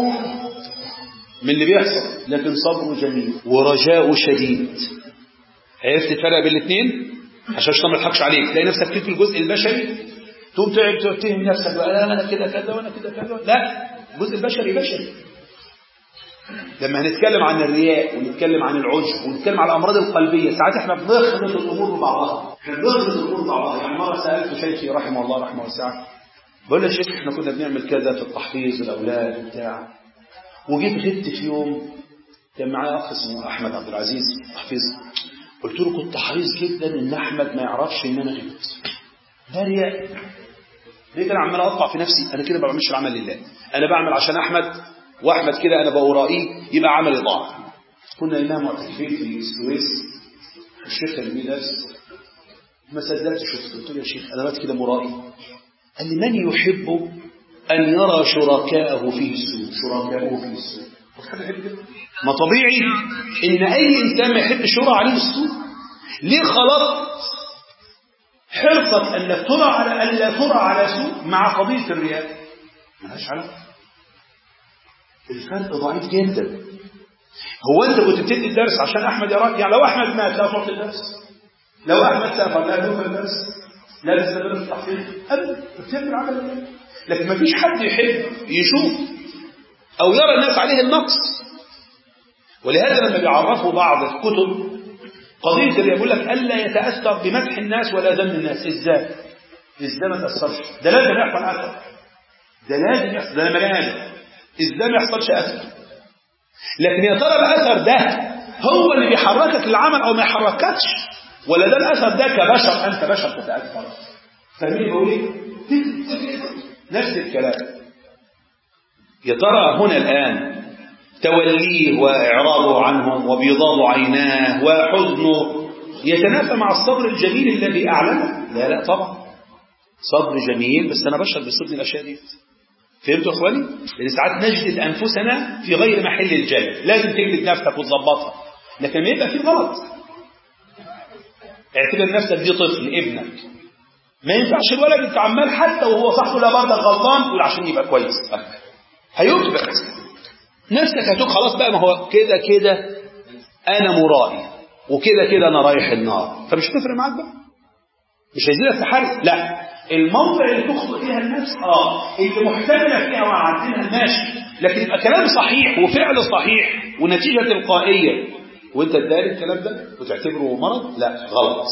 من اللي بيحصل لكن صبره جميل ورجاء شديد عرفت الفرق بين الاثنين عشان ما يضحكش عليك تلاقي نفسك في الجزء البشري تقوم تقعد تتهم نفسك بقى انا كده كذا وانا كده كذا لا الجزء البشري بشري لما هنتكلم عن الرياء ونتكلم عن العجب ونتكلم عن الامراض القلبيه ساعات احنا بنخلط الامور ببعضها احنا بنخلط الامور ببعضها يعني مره سالت شيخي رحمه الله رحمه واسعه بقول له يا شيخ احنا كنا بنعمل كذا في التحفيظ الاولاد بتاع وجيت غبت في يوم كان معايا اخ اسمه احمد عبد العزيز تحفيظ قلت له كنت حريص جدا ان احمد ما يعرفش ان انا غبت ده رياء ليه انا عمال اقطع في نفسي انا كده ما بعملش العمل لله انا بعمل عشان احمد واحمد كده انا بورائيه يبقى عملي ضاع كنا انها معتكفين في السويس الشيخ اللي بيه درس ما صدقت شفت قلت له يا شيخ انا بات كده مرائي قال لي من يحب ان يرى شركاءه فيه السوء شركاءه فيه السوء ما طبيعي ان اي انسان ما يحبش يرى عليه السوء ليه خلطت حرصك أن ترى على ألا ترى على سوء مع قضية الرياء ملهاش علاقة الفرق ضعيف جدا هو أنت كنت بتدي الدرس عشان أحمد يراك يعني لو أحمد مات لا تعطي الدرس لو أحمد سافر لا تدخل الدرس لا تستمر في التحقيق أبدا بتعمل العمل لله لكن ما فيش حد يحب يشوف أو يرى الناس عليه النقص ولهذا لما بيعرفوا بعض الكتب قضية اللي يقول لك ألا يتأثر بمدح الناس ولا ذم الناس إزاي إزاي ما تأثرش ده لازم يحصل أثر ده لازم يحصل ده أنا بني آدم إزاي ما يحصلش أثر لكن يا ترى الأثر ده هو اللي بيحركك للعمل أو ما يحرككش ولا ده الأثر ده كبشر أنت بشر تتأثر فاهمين بقول إيه؟ نفس الكلام يا ترى هنا الآن توليه وإعراضه عنهم وبيضاض عيناه وحزنه يتنافى مع الصبر الجميل الذي أعلنه لا لا طبعا صبر جميل بس أنا بشر بصدق الأشياء دي فهمتوا يا إخواني؟ لأن ساعات نجلد أنفسنا في غير محل الجلد لازم تجلد نفسك وتظبطها لكن ما يبقى في غلط اعتبر نفسك دي طفل ابنك ما ينفعش الولد انت عمال حتى وهو صاحبه لا برضك غلطان تقول عشان يبقى كويس هيثبت نفسك هتقول خلاص بقى ما هو كده كده انا مرائي وكده كده انا رايح النار فمش هتفرق معاك بقى مش هيزيدك في حرج لا الموضع اللي تخطئ فيها النفس اه اللي محتمله فيها وعارفينها ماشي لكن يبقى كلام صحيح وفعل صحيح ونتيجه تلقائيه وانت تداري الكلام ده وتعتبره مرض لا غلط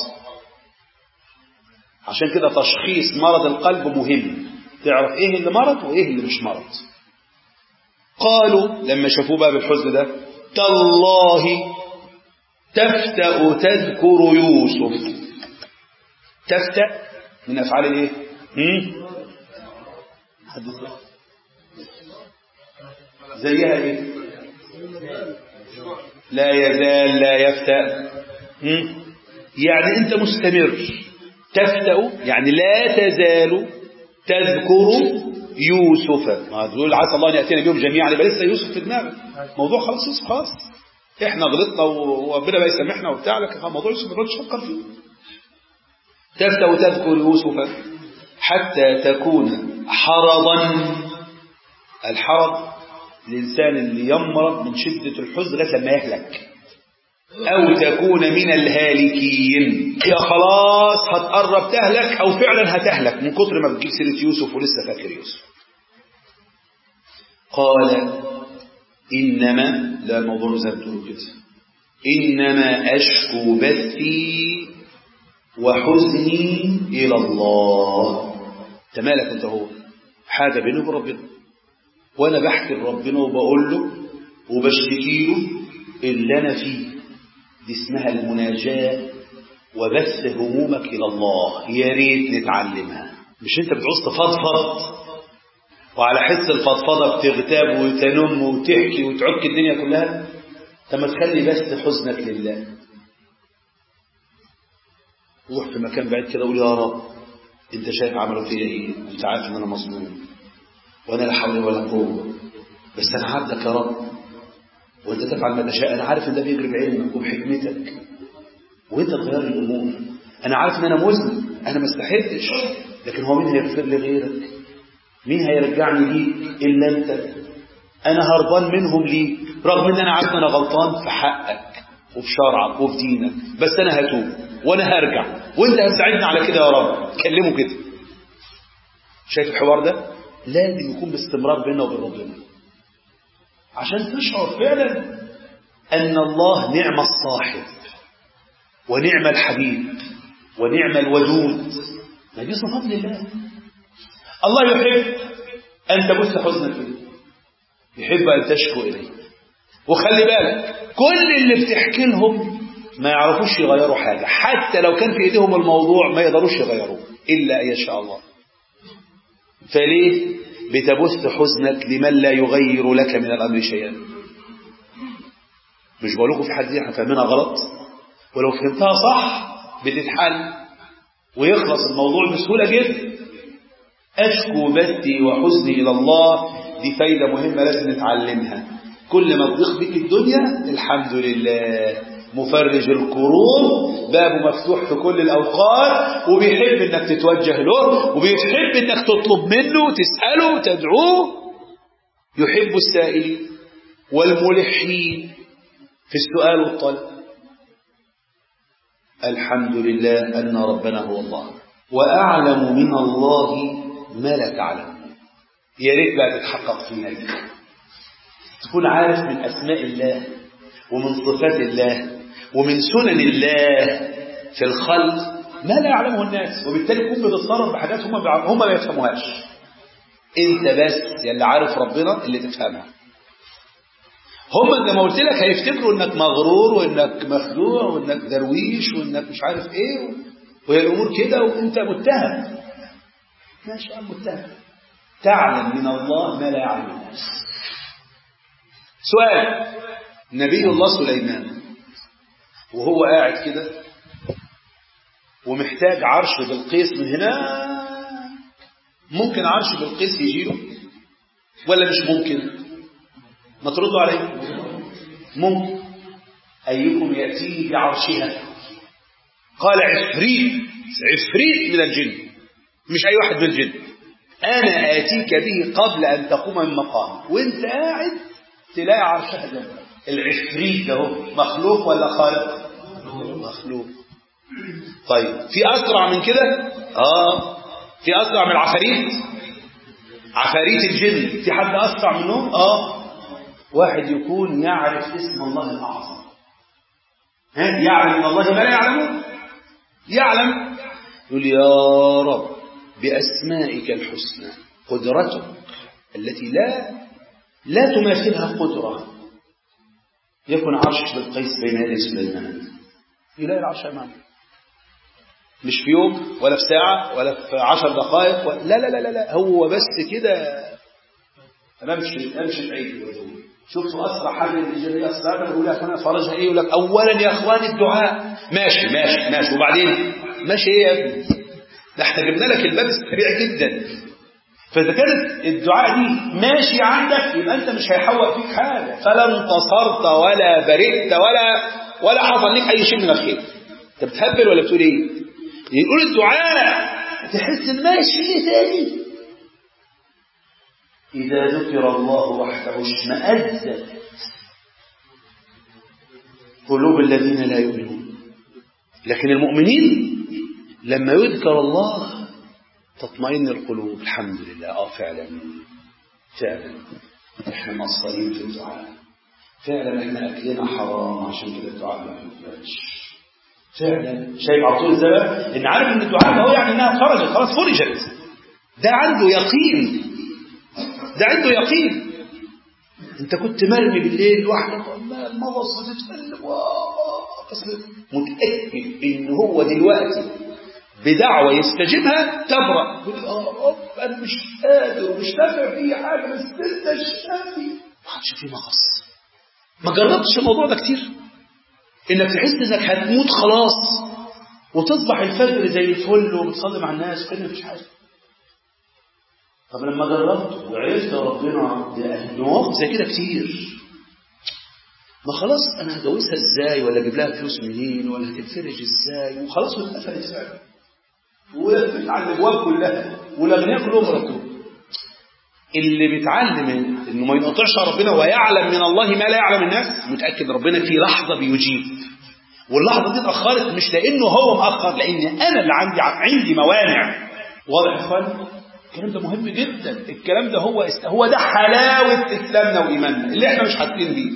عشان كده تشخيص مرض القلب مهم تعرف ايه اللي مرض وايه اللي مش مرض قالوا لما شافوه بقى بالحزن ده تالله تفتأ تذكر يوسف تفتأ من أفعال الايه زيها ايه لا يزال لا يفتأ يعني انت مستمر تفتأ يعني لا تزال تذكر يوسف ما تقول عسى الله ان ياتينا بيهم جميعا يبقى لسه يوسف في دماغك موضوع خلاص يوسف خلاص احنا غلطنا وربنا بقى يسامحنا وبتاع لكن موضوع يوسف ما تقعدش تفكر فيه تفتأ تذكر يوسف حتى تكون حرضا الحرض الإنسان اللي يمرض من شدة الحزن لما يهلك أو تكون من الهالكين يا خلاص هتقرب تهلك أو فعلا هتهلك من كتر ما بتجيب سيرة يوسف ولسه فاكر يوسف قال إنما لا الموضوع زي ما كده إنما أشكو بثي وحزني إلى الله تمالك أنت هو حاجة بيني وبين ربنا وأنا بحكي لربنا وبقول له وبشتكي له اللي أنا فيه دي اسمها المناجاة وبث همومك إلى الله يا ريت نتعلمها مش أنت بتعوز تفضفض وعلى حس الفضفضة بتغتاب وتنم وتحكي وتعك الدنيا كلها طب ما تخلي بس حزنك لله روح في مكان بعيد كده قول يا رب انت شايف عملوا فيا ايه انت عارف ان انا مظلوم وانا لا حول ولا قوه بس انا عبدك يا رب وانت تفعل ما تشاء انا عارف ان ده بيجري بعلمك وبحكمتك وانت تغير الامور انا عارف ان انا مذنب انا ما استحقش لكن هو مين هيغفر لي غيرك مين هيرجعني ليك الا انت انا هربان منهم ليك رغم ان انا عارف ان انا غلطان في حقك وفي شرعك وفي دينك بس انا هتوب وانا هرجع وانت هتساعدني على كده يا رب كلمه كده شايف الحوار ده لازم يكون باستمرار بيننا وبين ربنا عشان تشعر فعلا ان الله نعم الصاحب ونعم الحبيب ونعم الودود ما دي صفات لله الله يحب ان تبث حزنك اليه يحب ان تشكو اليه وخلي بالك كل اللي بتحكي لهم ما يعرفوش يغيروا حاجة حتى لو كان في ايديهم الموضوع ما يقدروش يغيروه إلا أن يشاء الله فليه بتبث حزنك لمن لا يغير لك من الأمر شيئا مش بقول لكم في حد احنا فاهمينها غلط ولو فهمتها صح بتتحل ويخلص الموضوع بسهولة جدا أشكو بثي وحزني إلى الله دي فايدة مهمة لازم نتعلمها كل ما تضيق بك الدنيا الحمد لله مفرج الكروب بابه مفتوح في كل الأوقات وبيحب انك تتوجه له وبيحب انك تطلب منه تسأله تدعوه يحب السائلين والملحين في السؤال والطلب الحمد لله أن ربنا هو الله وأعلم من الله ما لا تعلم يا ريت بقى تتحقق فينا دي تكون عارف من أسماء الله ومن صفات الله ومن سنن الله في الخلق ما لا يعلمه الناس وبالتالي تكون بتتصرف بحاجات هم هم ما يفهموهاش انت بس يلي عارف ربنا اللي تفهمها هم زي ما قلت لك هيفتكروا انك مغرور وانك مخدوع وانك درويش وانك مش عارف ايه وهي الامور كده وانت متهم ماشي يا عم متهم تعلم من الله ما لا يعلم الناس سؤال نبي الله سليمان وهو قاعد كده ومحتاج عرش بلقيس من هنا ممكن عرش بلقيس يجيله ولا مش ممكن ما تردوا عليه ممكن أيكم يأتيه بعرشها قال عفريت عفريت من الجن مش أي واحد من الجن أنا آتيك به قبل أن تقوم من مقام وانت قاعد تلاقي عرشها جنبك العفريت ده مخلوق ولا خالق مخلوق طيب في أسرع من كده آه في أسرع من العفاريت عفاريت الجن في حد أسرع منهم آه واحد يكون يعرف اسم الله الأعظم ها يعلم من الله ما لا يعلمه يعلم يقول يا رب بأسمائك الحسنى قدرتك التي لا لا تماثلها قدرة يكن عرش بالقيس بين يدي سليمان يلاقي العرش أمامه مش في يوم ولا في ساعة ولا في عشر دقائق ولا لا لا لا لا, لا هو بس كده امشي امشي بعيد شفتوا اسرع حاجه الايجابيه اسرع يقول لك انا فرجها ايه يقول لك اولا يا اخواني الدعاء ماشي ماشي ماشي وبعدين ماشي ايه يا ابني ده احنا جبنا لك الباب السريع جدا فاذا كانت الدعاء دي ماشي عندك يبقى انت مش هيحوق فيك حاجه فلا انتصرت ولا برئت ولا ولا حصل لك اي شيء من الخير انت بتهبل ولا بتقول ايه يقول الدعاء تحس ان ماشي ايه تاني إذا ذكر الله وحده اشمأزت قلوب الذين لا يؤمنون لكن المؤمنين لما يذكر الله تطمئن القلوب الحمد لله اه فعلا فعلا احنا مقصرين في الدعاء فعلا احنا اكلنا حرام عشان كده الدعاء ما بيقبلش فعلا شايف على طول ازاي ان عارف ان الدعاء ده هو يعني انها خرجت خلاص فرجت ده عنده يقين ده عنده يقين انت كنت مرمي بالليل لوحدك والله المغص بتتقلب بس متاكد ان هو دلوقتي بدعوه يستجيبها تبرأ يقول اه رب انا مش قادر ومش نافع في حاجه بس انت الشافي ما حدش فيه مغص ما جربتش الموضوع ده كتير انك تحس انك هتموت خلاص وتصبح الفجر زي الفل وبتصلي مع الناس كأن مفيش حاجه طب لما جربت وعرفت ربنا ده مواقف زي كده كتير ما خلاص انا هجوزها ازاي ولا اجيب لها فلوس منين ولا هتتفرج ازاي وخلاص واتقفلت فعلا ولفت على الابواب كلها والاغنياء كلهم ردوا اللي بيتعلم انه ما ينقطعش ربنا ويعلم من الله ما لا يعلم الناس متاكد ربنا في لحظه بيجيب واللحظه دي اتاخرت مش لانه هو مأخر لان انا اللي عندي عندي موانع واضح يا اخوان الكلام ده مهم جدا الكلام ده هو است... هو ده حلاوة إسلامنا وإيماننا اللي احنا مش حاسين بيه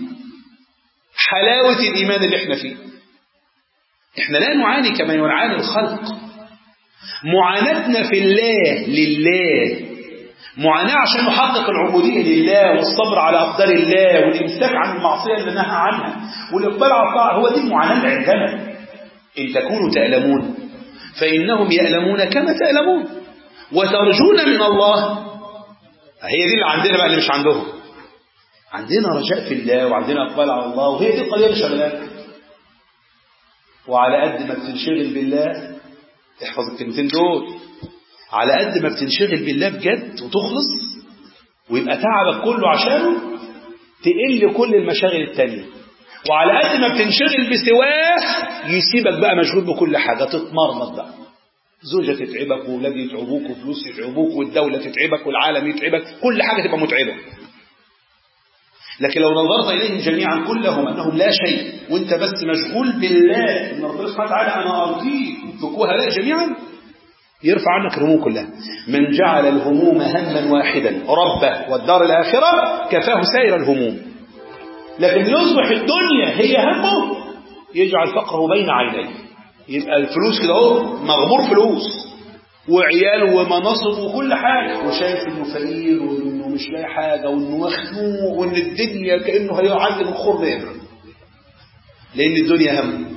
حلاوة الإيمان اللي احنا فيه احنا لا نعاني كما يعاني الخلق معاناتنا في الله لله معاناة عشان نحقق العبودية لله والصبر على أقدار الله والإمساك عن المعصية اللي نهى عنها والإقبال على الطاعة هو دي المعاناة اللي عندنا إن تكونوا تألمون فإنهم يألمون كما تألمون وترجون من الله هي دي اللي عندنا بقى اللي مش عندهم عندنا رجاء في الله وعندنا اقبال على الله وهي دي القضيه اللي شغلاك وعلى قد ما بتنشغل بالله احفظ الكلمتين دول على قد ما بتنشغل بالله بجد وتخلص ويبقى تعبك كله عشانه تقل كل المشاغل التانية وعلى قد ما بتنشغل بسواه يسيبك بقى مشغول بكل حاجة تتمرمط بقى زوجة تتعبك وولاد يتعبوك وفلوس يتعبوك والدولة تتعبك والعالم يتعبك كل حاجة تبقى متعبة لكن لو نظرت إليهم جميعا كلهم أنهم لا شيء وانت بس مشغول بالله إن ربنا سبحانه وتعالى أنا أرضيك فكوها لا جميعا يرفع عنك الهموم كلها من جعل الهموم هما واحدا ربه والدار الآخرة كفاه سائر الهموم لكن يصبح الدنيا هي همه يجعل فقره بين عينيه يبقى الفلوس كده اهو مغمور فلوس وعيال ومناصب وكل حاجة وشايف انه فقير وانه مش لاقي حاجة وانه مخنوق وان الدنيا كأنه هيعلم الخرد يبرد لان الدنيا هم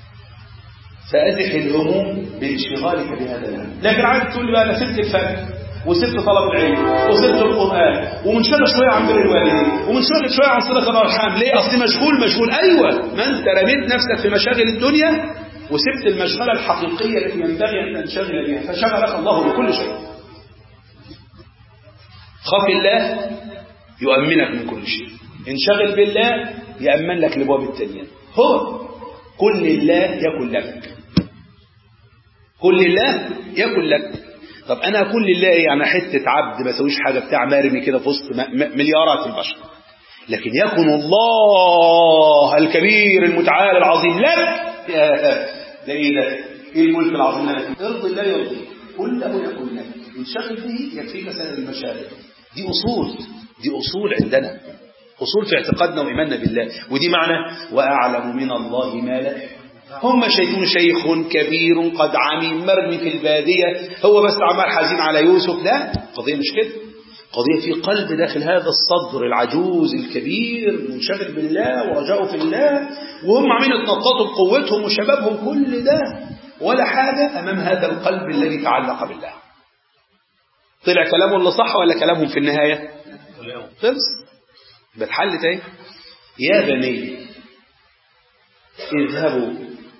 فأزح الهموم بانشغالك بهذا الهم لكن عايز تقول لي بقى انا سبت الفجر وسبت طلب العلم وسبت القرآن ومنشغل شوية عن بر الوالدين ومنشغل شوية عن صلة الأرحام ليه أصلي مشغول مشغول أيوة ما أنت رميت نفسك في مشاغل الدنيا وسبت المشغلة الحقيقية التي ينبغي أن تنشغل بها فشغلك الله بكل شيء خاف الله يؤمنك من كل شيء انشغل بالله يأمن لك لبواب التانية هو كل الله يكن لك كل الله يكن لك طب انا اكون لله يعني حته عبد ما اسويش حاجه بتاع مرمي كده في وسط مليارات البشر لكن يكن الله الكبير المتعال العظيم لك ده ايه ده ايه الملك العظيم لك ارضي الله يرضي كله يكن لك انشغل به يكفيك سائر المشاغل دي اصول دي اصول عندنا اصول في اعتقادنا وايماننا بالله ودي معنى واعلم من الله ما لا هم شايفون شيخ كبير قد عمي مرمي في البادية هو بس عمال حزين على يوسف لا قضية مش كده قضية في قلب داخل هذا الصدر العجوز الكبير منشغل بالله ورجاؤه في الله وهم عاملين يتنططوا بقوتهم وشبابهم كل ده ولا حاجة أمام هذا القلب الذي تعلق بالله طلع كلامه اللي صح ولا كلامهم في النهاية خلص بتحل تاني يا بني اذهبوا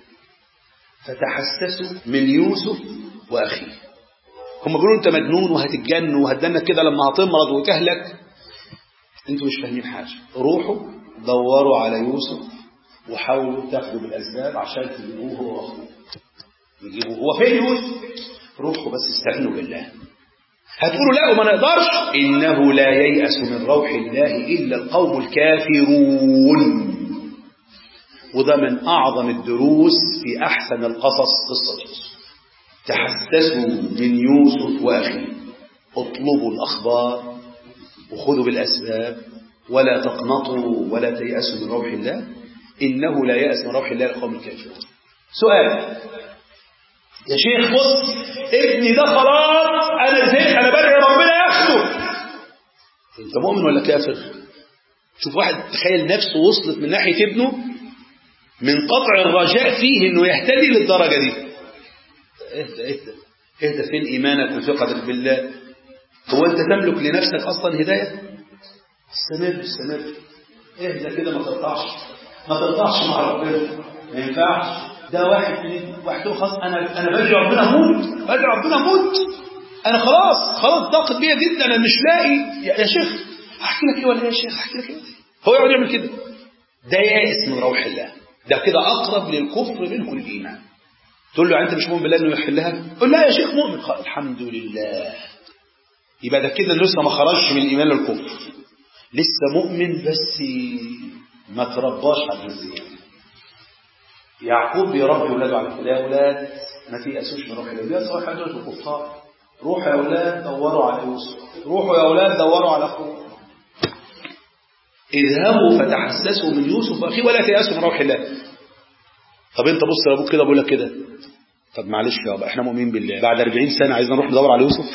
فتحسسوا من يوسف وأخيه هم بيقولوا انت مجنون وهتتجن وهتدنك كده لما هتمرض وتهلك انتوا مش فاهمين حاجة روحوا دوروا على يوسف وحاولوا تاخدوا بالأسباب عشان تجيبوه هو وأخوه يجيبوه هو فين يوسف روحوا بس استعينوا بالله هتقولوا لا وما نقدرش إنه لا ييأس من روح الله إلا القوم الكافرون وده من أعظم الدروس في أحسن القصص قصة يوسف تحسسوا من يوسف وأخيه اطلبوا الأخبار وخذوا بالأسباب ولا تقنطوا ولا تيأسوا من روح الله إنه لا يأس من روح الله القوم الكافرون سؤال يا شيخ بص ابني ده خلاص أنا زهقت أنا بدعي ربنا ياخده أنت مؤمن ولا كافر؟ شوف واحد تخيل نفسه وصلت من ناحية ابنه من قطع الرجاء فيه انه يهتدي للدرجة دي اهدى اهدى اهدى فين ايمانك وثقتك بالله هو انت تملك لنفسك اصلا هداية استمر استمر اهدى كده ما تقطعش ما تقطعش مع ربنا ما ينفعش ده واحد من واحد خلاص انا انا بدعي ربنا اموت بدعي ربنا اموت انا خلاص خلاص ضاقت بيا جدا انا مش لاقي يا, يا شيخ احكي لك ايه ولا يا شيخ احكي لك ايه هو يقعد يعمل كده ده يائس من روح الله ده كده أقرب للكفر منه الإيمان تقول له أنت مش مؤمن بالله إنه يحلها قل لا يا شيخ مؤمن قال الحمد لله يبقى ده كده لسه ما خرجش من الإيمان للكفر لسه مؤمن بس ما ترباش على الزيادة يعقوب بيربي اولاده على كده يا اولاد ما تيأسوش من روح الله يا صالح دول الكفار روحوا يا اولاد دوروا على يوسف روحوا يا اولاد دوروا على اخوه اذهبوا فتحسسوا من يوسف واخيه ولا تيأسوا من روح الله طب انت بص لابوك كده بقول لك كده طب معلش يابا احنا مؤمنين بالله بعد 40 سنه عايزين نروح ندور على يوسف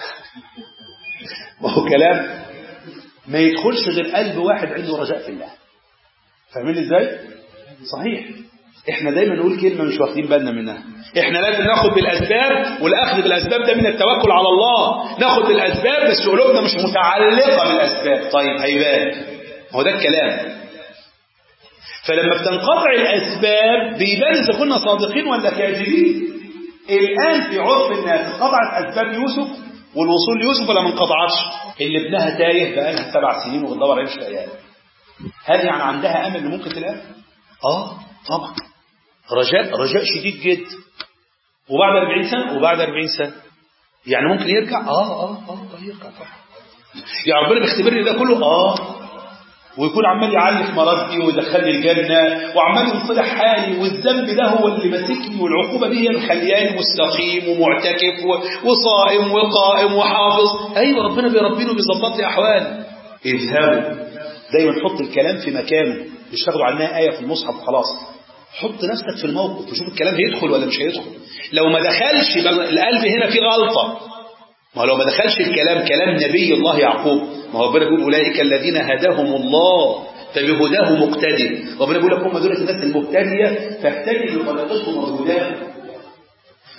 ما هو كلام ما يدخلش غير قلب واحد عنده رجاء في الله فاهمين ازاي صحيح احنا دايما نقول كلمه مش واخدين بالنا منها احنا لازم ناخد بالاسباب والاخذ بالاسباب ده من التوكل على الله ناخد بالاسباب بس قلوبنا مش متعلقه بالاسباب طيب هيبان هو ده الكلام فلما بتنقطع الأسباب بيبان إذا كنا صادقين ولا كاذبين الآن في عرف الناس انقطعت أسباب يوسف والوصول ليوسف ولا ما انقطعتش اللي ابنها تايه بقى لها سبع سنين وبتدور عليه مش لاقياه هل يعني عندها أمل إن ممكن تلاقيه؟ آه طبعا رجاء رجاء شديد جدا وبعد 40 سنة وبعد 40 سنة يعني ممكن يرجع آه آه آه يرجع طبعا يا ربنا بيختبرني ده كله آه ويكون عمال يعلي في مرضي ويدخلني الجنة وعمال يصلح حالي والذنب ده هو اللي ماسكني والعقوبة دي هي اللي مخلياني مستقيم ومعتكف وصائم وقائم وحافظ أيوة ربنا بيربيني وبيظبط لي أحوالي اذهبوا دايما حط الكلام في مكانه مش تاخدوا عنها آية في المصحف وخلاص حط نفسك في الموقف وشوف الكلام هيدخل ولا مش هيدخل لو ما دخلش القلب هنا فيه غلطة ما هو لو ما دخلش الكلام كلام نبي الله يعقوب ما هو ربنا بيقول أولئك الذين هداهم الله فبهداه مقتدي ربنا بيقول لك هم دول الناس المبتدية فاهتدي بطريقتهم وهداهم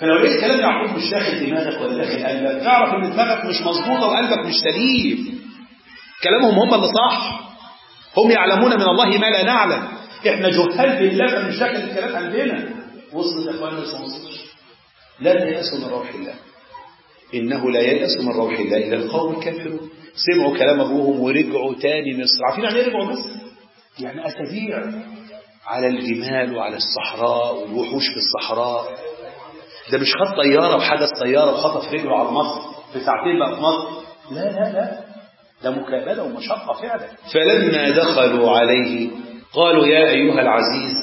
فلو لقيت كلام يعقوب مش داخل دماغك ولا داخل قلبك اعرف ان دماغك مش مظبوطه وقلبك مش سليم كلامهم هم اللي صح هم يعلمون من الله ما لا نعلم احنا جهال بالله فمش داخل الكلام عندنا وصل يا اخوانا لسه ما وصلش لا ييأسوا من روح الله إنه لا ييأس من روح الله إلا القوم الكافرون سمعوا كلام أبوهم ورجعوا تاني مصر عارفين يعني ايه رجعوا مصر؟ يعني أسابيع على الجمال وعلى الصحراء والوحوش في الصحراء ده مش خد طيارة وحدث طيارة وخطف رجله على مصر في ساعتين بقى في مصر لا لا لا ده مكابدة ومشقة فعلا فلما دخلوا عليه قالوا يا أيها العزيز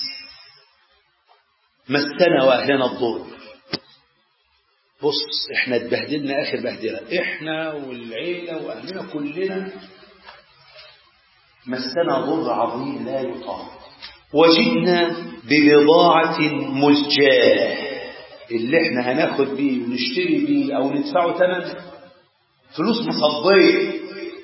مسنا وأهلنا الضر بص احنا اتبهدلنا اخر بهدله احنا والعيله واهلنا كلنا مسنا ضر عظيم لا يطاق وجدنا ببضاعة مزجاة اللي احنا هناخد بيه ونشتري بيه او ندفعه ثمن فلوس مصدية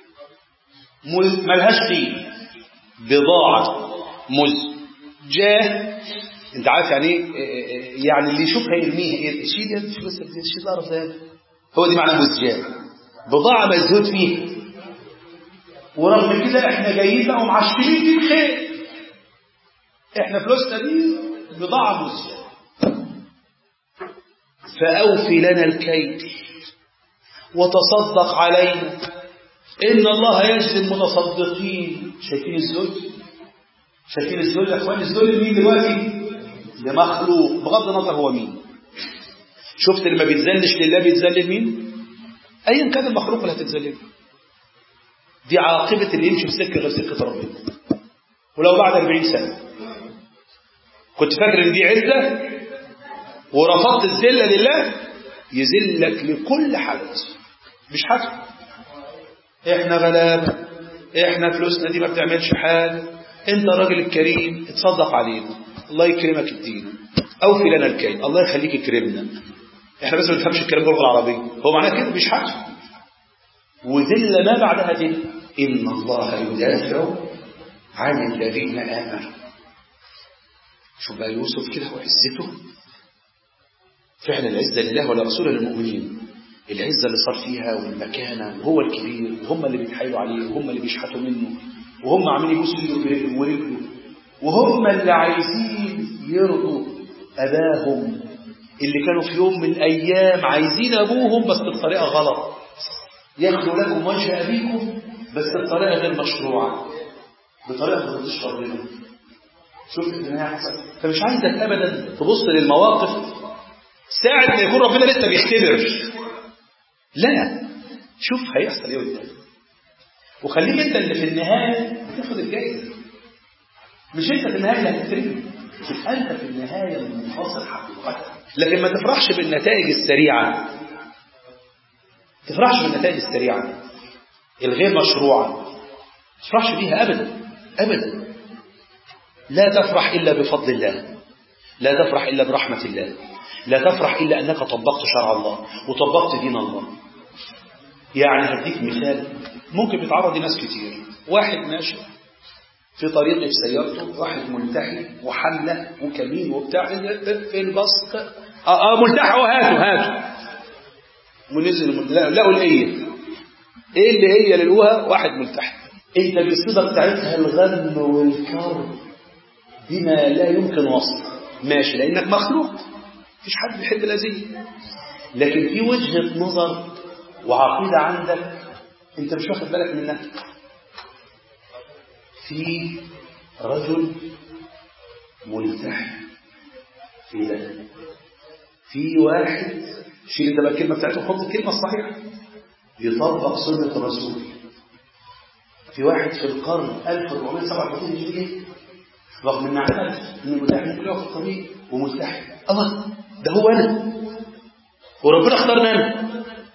ملهاش قيمة بضاعة مزجاة انت عارف يعني ايه يعني اللي يشوفها يرميها ايه شيل يا فلوس شيل اعرف ده هو دي معنى مزجاة بضاعة مزهود فيها ورغم كده احنا جايين بقى ومعشمين دي بخير احنا فلوسنا دي بضاعة مزجاة فأوفي لنا الكيل وتصدق علينا إن الله يجزي المتصدقين شايفين الذل شايفين الذل يا اخوان الذل مين دلوقتي لمخلوق بغض النظر هو مين شفت اللي ما بيتذلش لله بيتذلل مين ايا كان المخلوق اللي هتتذلل دي عاقبة اللي يمشي في سكة غير سكة ربنا ولو بعد 40 سنة كنت فاكر ان دي عزة ورفضت الذلة لله يذلك لكل حدث مش حاجة احنا غلابة احنا فلوسنا دي ما بتعملش حاجة انت راجل الكريم اتصدق علينا الله يكرمك الدين اوفي لنا الكيل الله يخليك يكرمنا احنا بس ما بنفهمش الكلام باللغه العربيه هو معناه كده مش حاجه وذل ما بعدها ذل ان الله يدافع عن الذين امنوا شوف بقى يوسف كده وعزته فعلا العزه لله ولرسوله للمؤمنين العزه اللي صار فيها والمكانه وهو الكبير وهم اللي بيتحايلوا عليه وهم اللي بيشحتوا منه وهم عاملين يبوسوا ايده ورجله وهم اللي عايزين يرضوا أباهم اللي كانوا في يوم من الأيام عايزين أبوهم بس بطريقة غلط ياخدوا لكم وجه أبيكم بس بطريقة غير مشروعة بطريقة ما ترضيش ربنا شوف اللي هيحصل فمش عايزك أبدا تبص للمواقف ساعة ما يكون ربنا لسه بيختبر لا شوف هيحصل ايه قدام وخليك انت اللي في النهاية تاخد الجايزة مش انت في النهايه اللي هتترمي انت في النهايه المنتصر حقيقه لكن ما تفرحش بالنتائج السريعه تفرحش بالنتائج السريعه الغير مشروعه ما تفرحش بيها ابدا ابدا لا تفرح الا بفضل الله لا تفرح الا برحمه الله لا تفرح الا انك طبقت شرع الله وطبقت دين الله يعني هديك مثال ممكن بيتعرض لناس كتير واحد ماشي في طريقه في سيارته واحد ملتحي وحمله وكمين وبتاع في البسط اه اه ملتحي وهاته هاته ونزل لقوا الايه ايه اللي هي للوها واحد ملتحي انت بالصيغه بتاعتها الغم والكرب بما لا يمكن وصفه ماشي لانك مخلوق مفيش حد بيحب الاذيه لكن في وجهه نظر وعقيده عندك انت مش واخد بالك منها في رجل ملتحي في ده في واحد شيل انت بقى الكلمه بتاعته وحط الكلمه الصحيحه يطبق سنه الرسول في واحد في القرن 1437 هجري رغم ان عمل ان الملتحي ممكن يقف في الطريق وملتحي الله ده هو انا وربنا اختارنا انا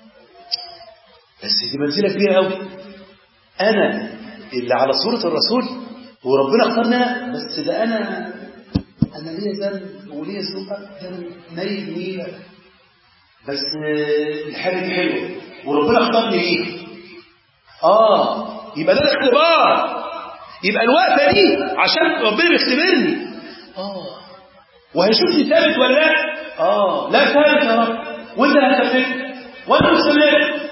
بس دي منزله كبيره قوي انا اللي على صورة الرسول وربنا اختارنا بس ده أنا أنا ليا ذنب وليا ذنوب ذنب نايم نيلة بس الحاجة دي حلوة وربنا اختارني ليه آه يبقى ده الاختبار يبقى الوقفة دي عشان ربنا بيختبرني آه وهيشوفني ثابت ولا لا اه لا ثالث يا رب وانت اللي هتثبت وانت مستمر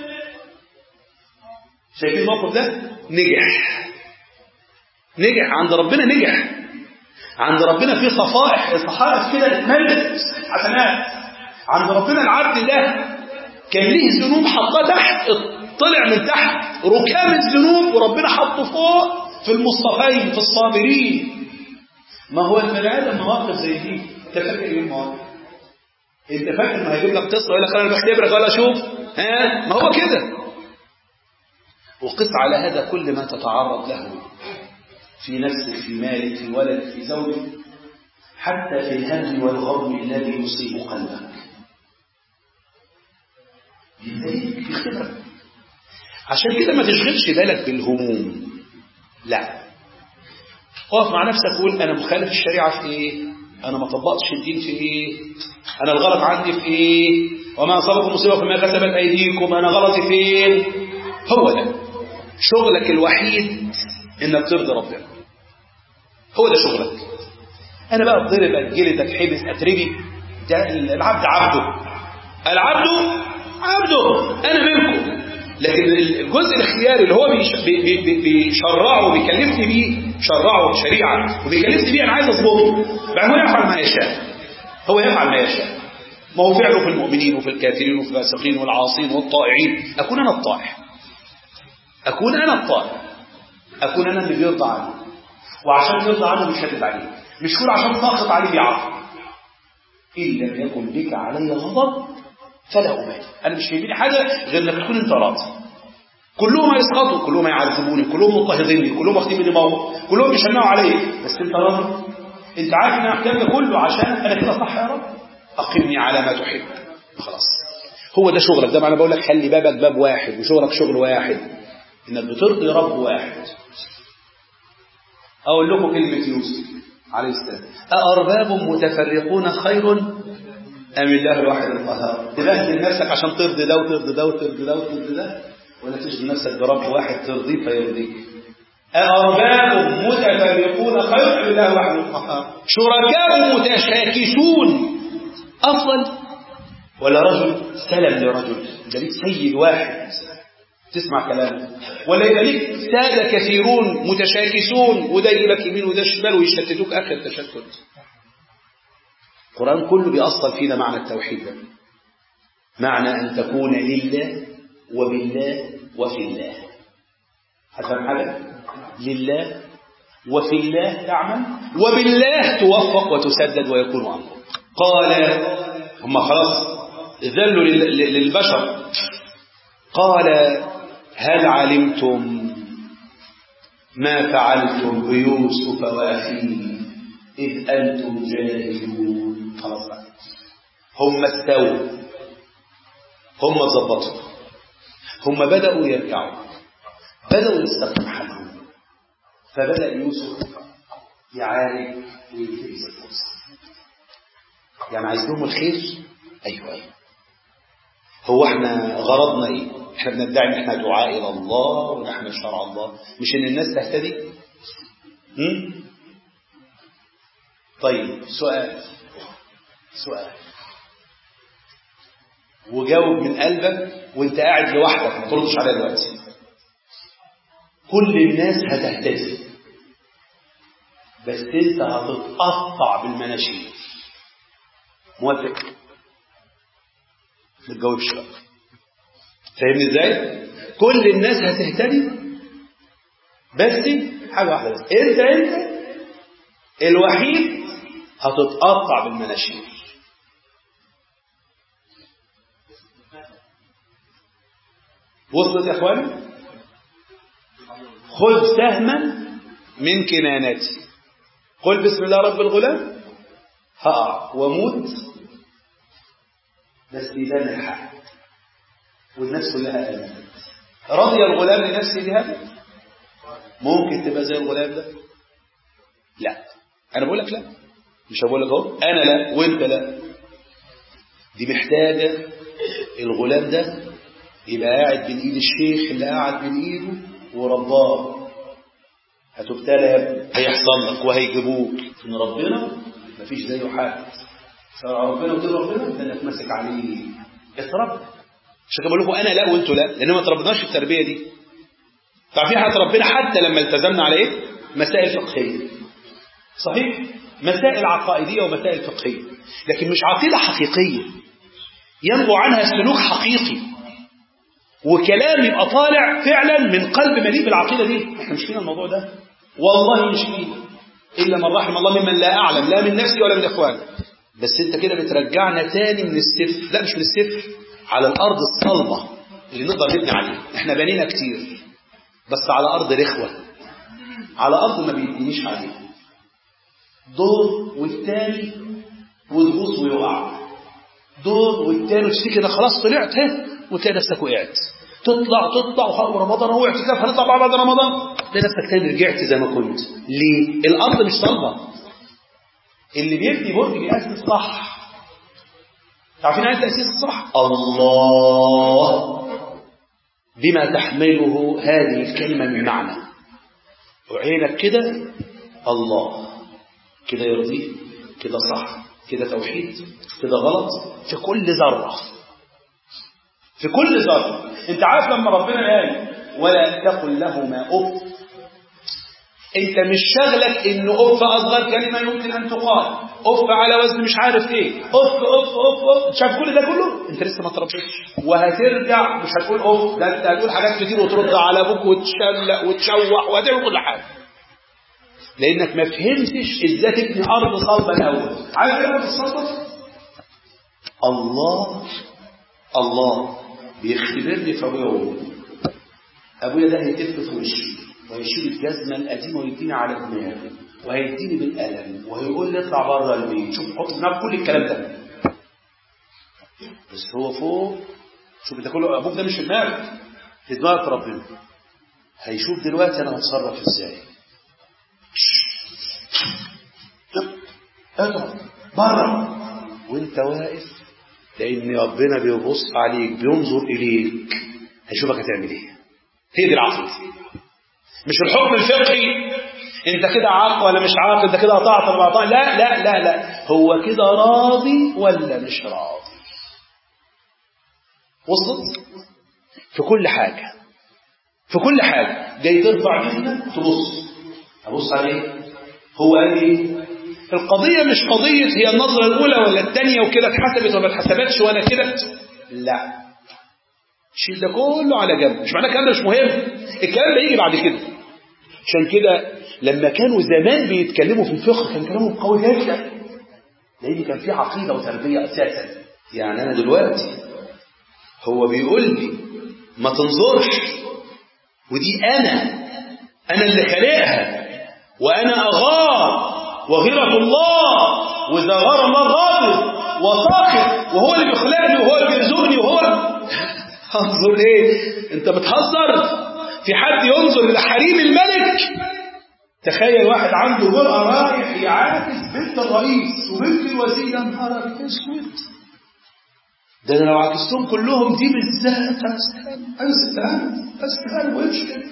شايفين الموقف ده نجح نجح عند ربنا نجح عند ربنا في صفائح صحائف كده اتملت حسنات عند ربنا العبد ده كان ليه ذنوب حطها تحت طلع من تحت ركام الذنوب وربنا حطه فوق في المصطفين في الصابرين ما هو البني ادم مواقف زي دي انت فاكر ايه المواقف انت فاكر انه هيجيب لك قصه ويقول لك انا بختبرك ولا اشوف ها ما هو كده وقس على هذا كل ما تتعرض له في نفسك في مالك في ولدك في زوجك حتى في الهم والغم الذي يصيب قلبك يختبرك عشان كده ما تشغلش بالك بالهموم لا اقف مع نفسك وقول انا مخالف الشريعه في ايه انا ما طبقتش الدين في ايه انا الغلط عندي في ايه وما اصابكم مصيبه فيما كسبت ايديكم انا غلطي فين هو ده شغلك الوحيد انك ترضي ربنا هو ده شغلك انا بقى اتضرب اتجلد اتحبس اتربي ده العبد عبده العبد عبده انا منكم لكن الجزء الاختياري اللي هو بيشرعه وبيكلفني بيه شرعه شريعه وبيكلفني بيه انا عايز اظبطه بقى هو يفعل ما يشاء هو يفعل ما يشاء ما هو فعله في المؤمنين وفي الكافرين وفي الفاسقين والعاصين والطائعين اكون انا الطائع اكون انا الطائع اكون انا اللي بيرضى عنه وعشان يرضى عنه بيشدد عليه مش كل عشان ساخط عليه بيعرف ان لم يكن بك علي غضب فلا أبالي أنا مش يهمني حاجة غير إنك تكون أنت راضي كلهم هيسقطوا كلهم هيعذبوني كلهم مضطهديني كلهم واخدين مني موقف كلهم بيشنعوا علي بس أنت راضي أنت عارف إن أنا الكلام ده كله عشان أنا كده صح يا رب أقمني على ما تحب خلاص هو ده شغلك ده معنى بقول لك خلي بابك باب واحد وشغلك شغل واحد إنك بترضي رب واحد أقول لكم كلمة يوسف عليه السلام أأرباب متفرقون خير أم الله الواحد القهار تبهدل نفسك عشان ترضي ده وترضي ده وترضي ده وترضي ده ولا تشغل نفسك برب واحد ترضيه فيرضيك أأرباب متفرقون خير أم الله الواحد القهار شركاء متشاكسون أفضل ولا رجل سلم لرجل ده ليك سيد واحد تسمع كلامه ولا يبقى ليك سادة كثيرون متشاكسون وده يجيبك يمين وده شمال ويشتتوك آخر تشتت القرآن كله بيأصل فينا معنى التوحيد ده معنى أن تكون لله وبالله وفي الله هتفهم حاجة؟ لله وفي الله تعمل وبالله توفق وتسدد ويكون أمرك قال هم خلاص ذلوا للبشر قال هل علمتم ما فعلتم بيوسف وأخيه إذ أنتم جاهلون خلاص بقى هم استووا هم ظبطوا هم بدأوا يرجعوا بدأوا يستقيم حالهم فبدأ يوسف يعالج وينتهز الفرصة يعني عايز لهم الخير أيوه أيوه هو احنا غرضنا ايه احنا بندعي ان احنا دعاء الى الله ونحن شرع الله مش ان الناس تهتدي هم؟ طيب سؤال سؤال وجاوب من قلبك وانت قاعد لوحدك ما تردش عليا دلوقتي كل الناس هتهتدي بس انت هتتقطع بالمناشير موافق ما تجاوبش بقى فاهمني ازاي كل الناس هتهتدي بس حاجه واحده بس انت انت الوحيد هتتقطع بالمناشير وصلت يا اخواني خذ سهما من كنانتي قل بسم الله رب الغلام هقع واموت بس يبان الحق والناس كلها امنت رضي الغلام لنفسه بهذا ممكن تبقى زي الغلام ده لا انا بقول لك لا مش هقول لك اهو انا لا وانت لا دي محتاجه الغلام ده يبقى قاعد بين ايد الشيخ اللي قاعد بين ايده ورباه هتبتلى هيحصل لك وهيجيبوك ان ربنا مفيش زيه حد فربنا وتقول ربنا ده انك ماسك عليه اتربى عشان كده بقول لكم انا لا وانتوا لا لان ما تربناش التربيه دي تعرفين حتى ربنا حتى لما التزمنا على ايه مسائل فقهيه صحيح مسائل عقائديه ومسائل فقهيه لكن مش عقيده حقيقيه ينبع عنها سلوك حقيقي وكلام يبقى طالع فعلا من قلب مليء بالعقيده دي احنا مش فينا الموضوع ده والله مش فينا الا من رحم الله ممن لا اعلم لا من نفسي ولا من اخواني بس انت كده بترجعنا تاني من الصفر لا مش من الصفر على الارض الصلبه اللي نقدر نبني عليها احنا بنينا كتير بس على ارض رخوه على ارض ما بيدينيش عليها دور والتاني وتغوص ويقع دور والتاني وتفتكر انا خلاص طلعت ها وتلاقي نفسك وقعت تطلع تطلع وخرج رمضان هو اعتكاف هنطلع بقى بعد رمضان تلاقي نفسك تاني رجعت زي ما كنت ليه؟ الارض مش صلبه اللي بيبني برج بيأسس صح عارفين عن التأسيس الصح الله بما تحمله هذه الكلمة من معنى وعينك كده الله كده يرضيه كده صح كده توحيد كده غلط في كل ذرة في كل ذرة انت عارف لما ربنا قال ولا تقل لهما اف انت مش شغلك ان اف اصغر كلمة يمكن ان تقال اف على وزن مش عارف ايه اف اف اف اف شايف كل ده كله انت لسه ما تربيتش وهترجع مش هتقول اف ده انت هتقول حاجات كتير وترد على ابوك وتشلق وتشوح وهتعمل كل حاجه لانك ما فهمتش ازاي تبني ارض صلبه الاول عارف ايه ارض الصلبه الله الله بيختبرني في ابويا وامي ابويا ده هيتف في وشي وهيشيل الجزمه القديمه ويديني على دماغي وهيديني بالقلم وهيقول لي اطلع بره البيت شوف حط دماغك كل الكلام ده بس هو فوق شوف انت كله ابوك ده مش في دماغك في دماغك ربنا هيشوف دلوقتي انا هتصرف ازاي اطلع بره وانت واقف لان ربنا بيبص عليك بينظر اليك هيشوفك هتعمل ايه هي دي العقيده مش الحكم الفقهي انت كده عاق ولا مش عاق انت كده قطعت ولا قطعت لا لا لا لا هو كده راضي ولا مش راضي وصلت في كل حاجة في كل حاجة جاي ترفع ايدك تبص ابص عليه هو قال ايه القضية مش قضية هي النظرة الأولى ولا الثانية وكده اتحسبت ولا اتحسبتش ولا كده لا شيل ده كله على جنب مش معناه الكلام ده مش مهم الكلام ده يجي بعد كده عشان كده لما كانوا زمان بيتكلموا في الفقه كان كلامهم قوي جدا لان كان في عقيده وتربيه اساسا يعني انا دلوقتي هو بيقول لي ما تنظرش ودي انا انا اللي خالقها وانا اغار وغيرة الله واذا غار الله غاضب وساخط وهو اللي بيخلقني وهو اللي بيرزقني وهو انظر ايه انت بتهزر في حد ينظر لحريم الملك تخيل واحد عنده جرأة رايح يعاكس بنت الرئيس وبنت الوزير يا نهار اسود ده انا لو عكستهم كلهم دي بالذات استهان استهان استهان وامشي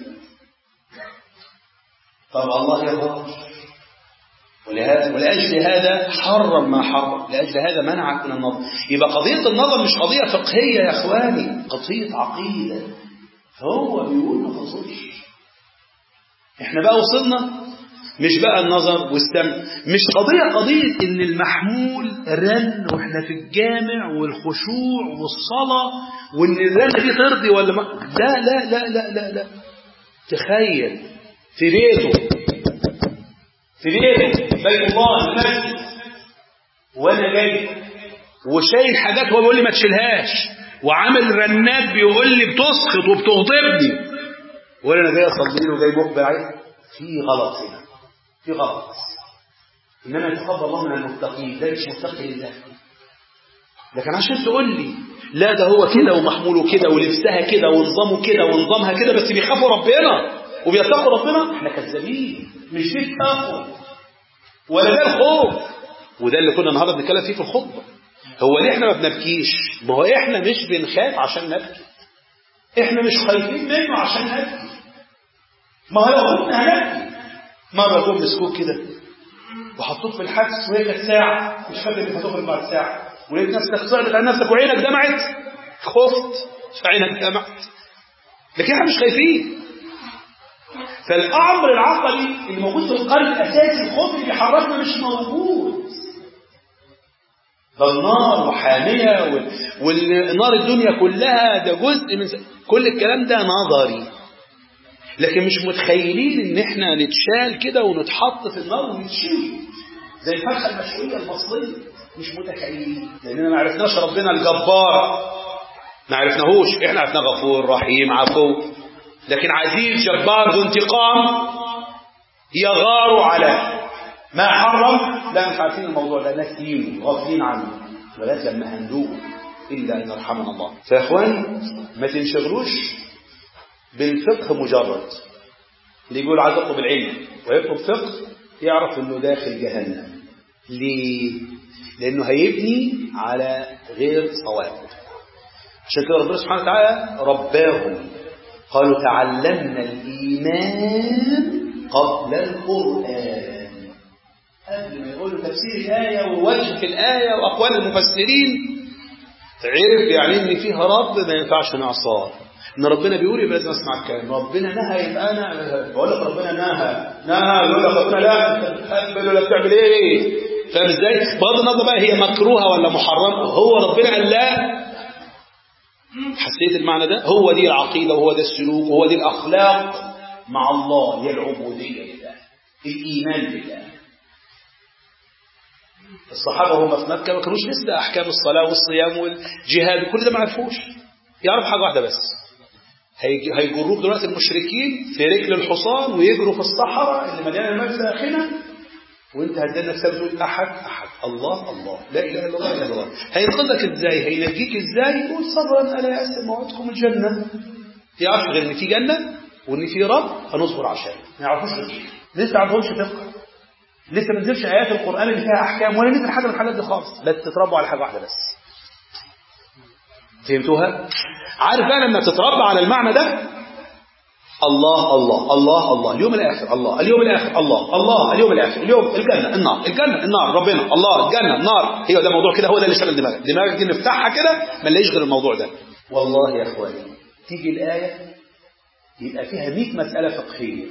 طب الله يغفر ولهذا ولأجل هذا حرم ما حرم لأجل هذا منعك من النظر يبقى قضية النظر مش قضية فقهية يا إخواني قضية عقيدة هو بيقول ما تنظرش احنا بقى وصلنا مش بقى النظر والسمع مش قضية قضية ان المحمول رن واحنا في الجامع والخشوع والصلاة وان الرن دي ترضي ولا ما لا لا لا لا لا لا تخيل في بيته في بيته بيت الله المسجد وانا جاي وشايل حاجات هو بيقول لي ما تشيلهاش وعامل رنات بيقول لي بتسخط وبتغضبني وانا انا جاي اصلي له وجاي مقبل عليه في غلط هنا في غلط انما يتقبل الله من المتقين ده مش متقي لله لكن عشان تقول لي لا ده هو كده ومحموله كده ولبسها كده ونظامه كده ونظامها كده بس بيخافوا ربنا وبيتقوا ربنا احنا كذابين مش في تقوى ولا ده الخوف وده اللي كنا النهارده بنتكلم فيه في الخطبه هو ليه احنا ما بنبكيش ما هو احنا مش بنخاف عشان نبكي احنا مش خايفين منه عشان نبكي ما هو لو كنا هنبكي مرة جم مسكوك كده وحطوك في الحبس وهي كانت ساعة مش فاكر انك هتخرج بعد ساعة ولقيت نفسك صعدت على نفسك وعينك دمعت خفت فعينك دمعت لكن احنا مش خايفين فالامر العقلي اللي موجود في القلب الاساسي الخوف اللي بيحركنا مش موجود ده النار وحامية وال- والنار الدنيا كلها ده جزء من س- كل الكلام ده نظري لكن مش متخيلين ان احنا نتشال كده ونتحط في النار ونتشوي زي الفرخه المشويه المصريه مش متخيلين لاننا ما عرفناش ربنا الجبار ما عرفناهوش احنا عرفنا غفور رحيم عفو لكن عزيز جبار ذو انتقام يغار على ما حرم لا مش عارفين الموضوع ده ناسيين غافلين عنه لغايه لما هندوه الا ان يرحمنا الله فيا اخواني ما تنشغلوش بالفقه مجرد اللي يقول عايز يطلب العلم ويطلب فقه يعرف انه داخل جهنم ليه لانه هيبني على غير صواب عشان كده ربنا سبحانه وتعالى رباهم قالوا تعلمنا الايمان قبل القران قبل ما يقولوا تفسير الايه ووجه في الايه واقوال المفسرين عرف يعني ان فيها رب ما ينفعش نعصاه ان ربنا بيقول يبقى لازم اسمع الكلام ربنا نهى يبقى انا بقول لك ربنا نهى نهى يقول لك ربنا لا انت بتقبل ولا بتعمل ايه فاهم ازاي بغض النظر بقى هي مكروهه ولا محرمه هو ربنا قال لا حسيت المعنى ده هو دي العقيده وهو ده السلوك وهو دي الاخلاق مع الله هي العبوديه لله الايمان بالله الصحابة هم في مكة ما كانوش لسه أحكام الصلاة والصيام والجهاد كل ده ما عرفوش يعرف حاجة واحدة بس هيج- هيجروك دلوقتي المشركين في رجل الحصان ويجروا في الصحراء اللي مليانة الماء ساخنة وانت هتدل نفسك تقول أحد أحد الله الله لا إله إلا الله لا إله إلا الله هينقذك إزاي هينجيك إزاي قول صبرا ألا يأس موعدكم الجنة يعرف غير إن في جنة وإن في رب هنصبر عشانه ما يعرفوش غير كده لسه ما عندهمش فقه لسه ما نزلش ايات القران اللي فيها احكام ولا نزل حاجه من الحاجات دي خالص بس تتربوا على حاجه واحده بس فهمتوها عارف بقى لما تتربى على المعنى ده الله الله الله الله اليوم الاخر الله اليوم الاخر الله الله اليوم الاخر اليوم الجنه النار الجنه النار ربنا الله الجنه النار هي ده موضوع كده هو ده اللي شغل دماغك دماغك دي نفتحها كده ما نلاقيش غير الموضوع ده والله يا اخواني تيجي الايه يبقى فيها 100 مساله فقهيه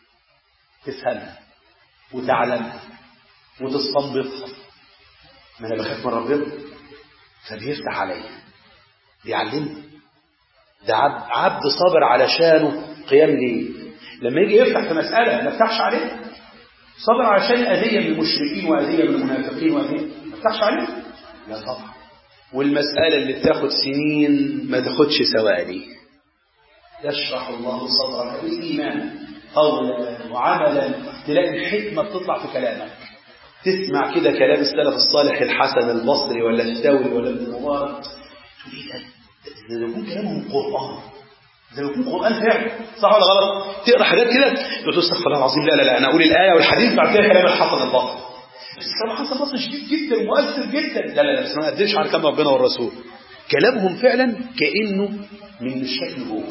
تفهمها وتعلمها وتستنبطها ما انا بخاف من ربنا فبيفتح عليا بيعلمني ده عبد, عبد صابر علشانه قيام ليل لما يجي يفتح في مسألة ما يفتحش عليه صبر علشان أذية من المشركين وأذية من المنافقين وأذية ما يفتحش عليه لا طبعا والمسألة اللي بتاخد سنين ما تاخدش ثواني يشرح الله صدرك بالإيمان قولا وعملا تلاقي الحكمة بتطلع في كلامك تسمع كده كلام السلف الصالح الحسن البصري ولا الثوري ولا ابن مبارك تقول ايه ده؟ ده ده يكون كلامهم قرآن ده يكون قرآن فعلا صح ولا غلط؟ تقرا حاجات كده تقول استغفر الله العظيم لا لا لا انا اقول الآية والحديث بعد كده كلام الحسن البصري بس كلام الحسن البصري شديد جدا ومؤثر جدا لا لا لا بس ما نقدرش على كلام ربنا والرسول كلامهم فعلا كأنه من الشكل هو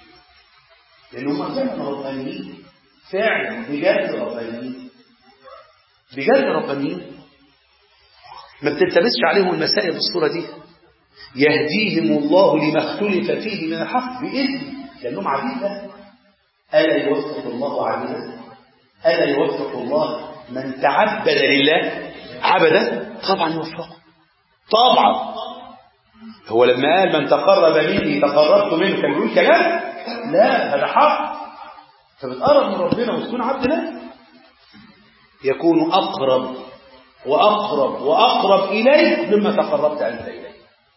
لأن هم فعلا ربانيين فعلا بجد ربانيين بجد ربانيين ما بتلتبسش عليهم المسائل بالصورة دي يهديهم الله لما اختلف فيه من الحق بإذن لأنهم عبيدة ألا يوفق الله عبيدا ألا يوفق الله من تعبد لله عبدا طبعا يوفقه طبعا هو لما قال من تقرب مني تقربت منه كان بيقول كلام لا هذا حق فبتقرب من ربنا وتكون عبد له يكون أقرب وأقرب وأقرب إليك مما تقربت أنت إليه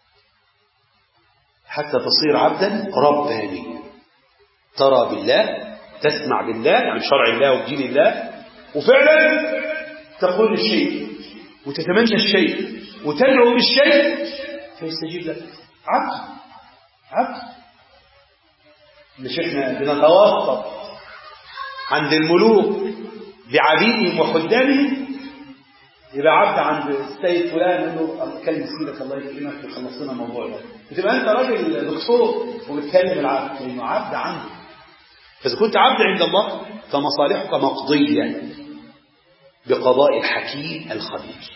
حتى تصير عبدا ربانيا ترى بالله تسمع بالله يعني شرع الله ودين الله وفعلا تقول الشيء وتتمنى الشيء وتدعو بالشيء فيستجيب لك عبد عبد مش احنا بنتوسط عند الملوك بعبيدهم وخدامهم يبقى عبد عند السيد فلان يقول له كلم سيدك الله يكرمك يخلص لنا الموضوع ده وتبقى انت راجل دكتور وبتكلم العبد لانه عبد عنده فاذا كنت عبد عند الله فمصالحك مقضيه بقضاء الحكيم الخبير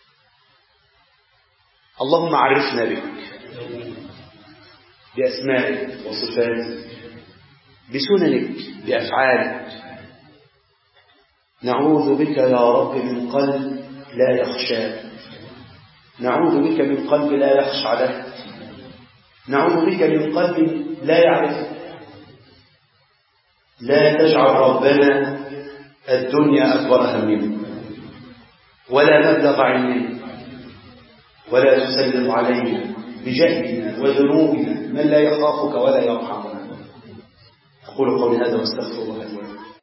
اللهم عرفنا بك بأسمائك وصفاتك بسننك بأفعالك نعوذ بك يا رب من قلب لا يخشاك نعوذ بك من قلب لا يخشع لك نعوذ بك من قلب لا يعرفك لا تجعل ربنا الدنيا أكبر همنا ولا مبلغ علمنا ولا تسلم علينا بجهلنا وذنوبنا من لا يخافك ولا يرحمنا أقول قولي هذا واستغفر الله لي ولكم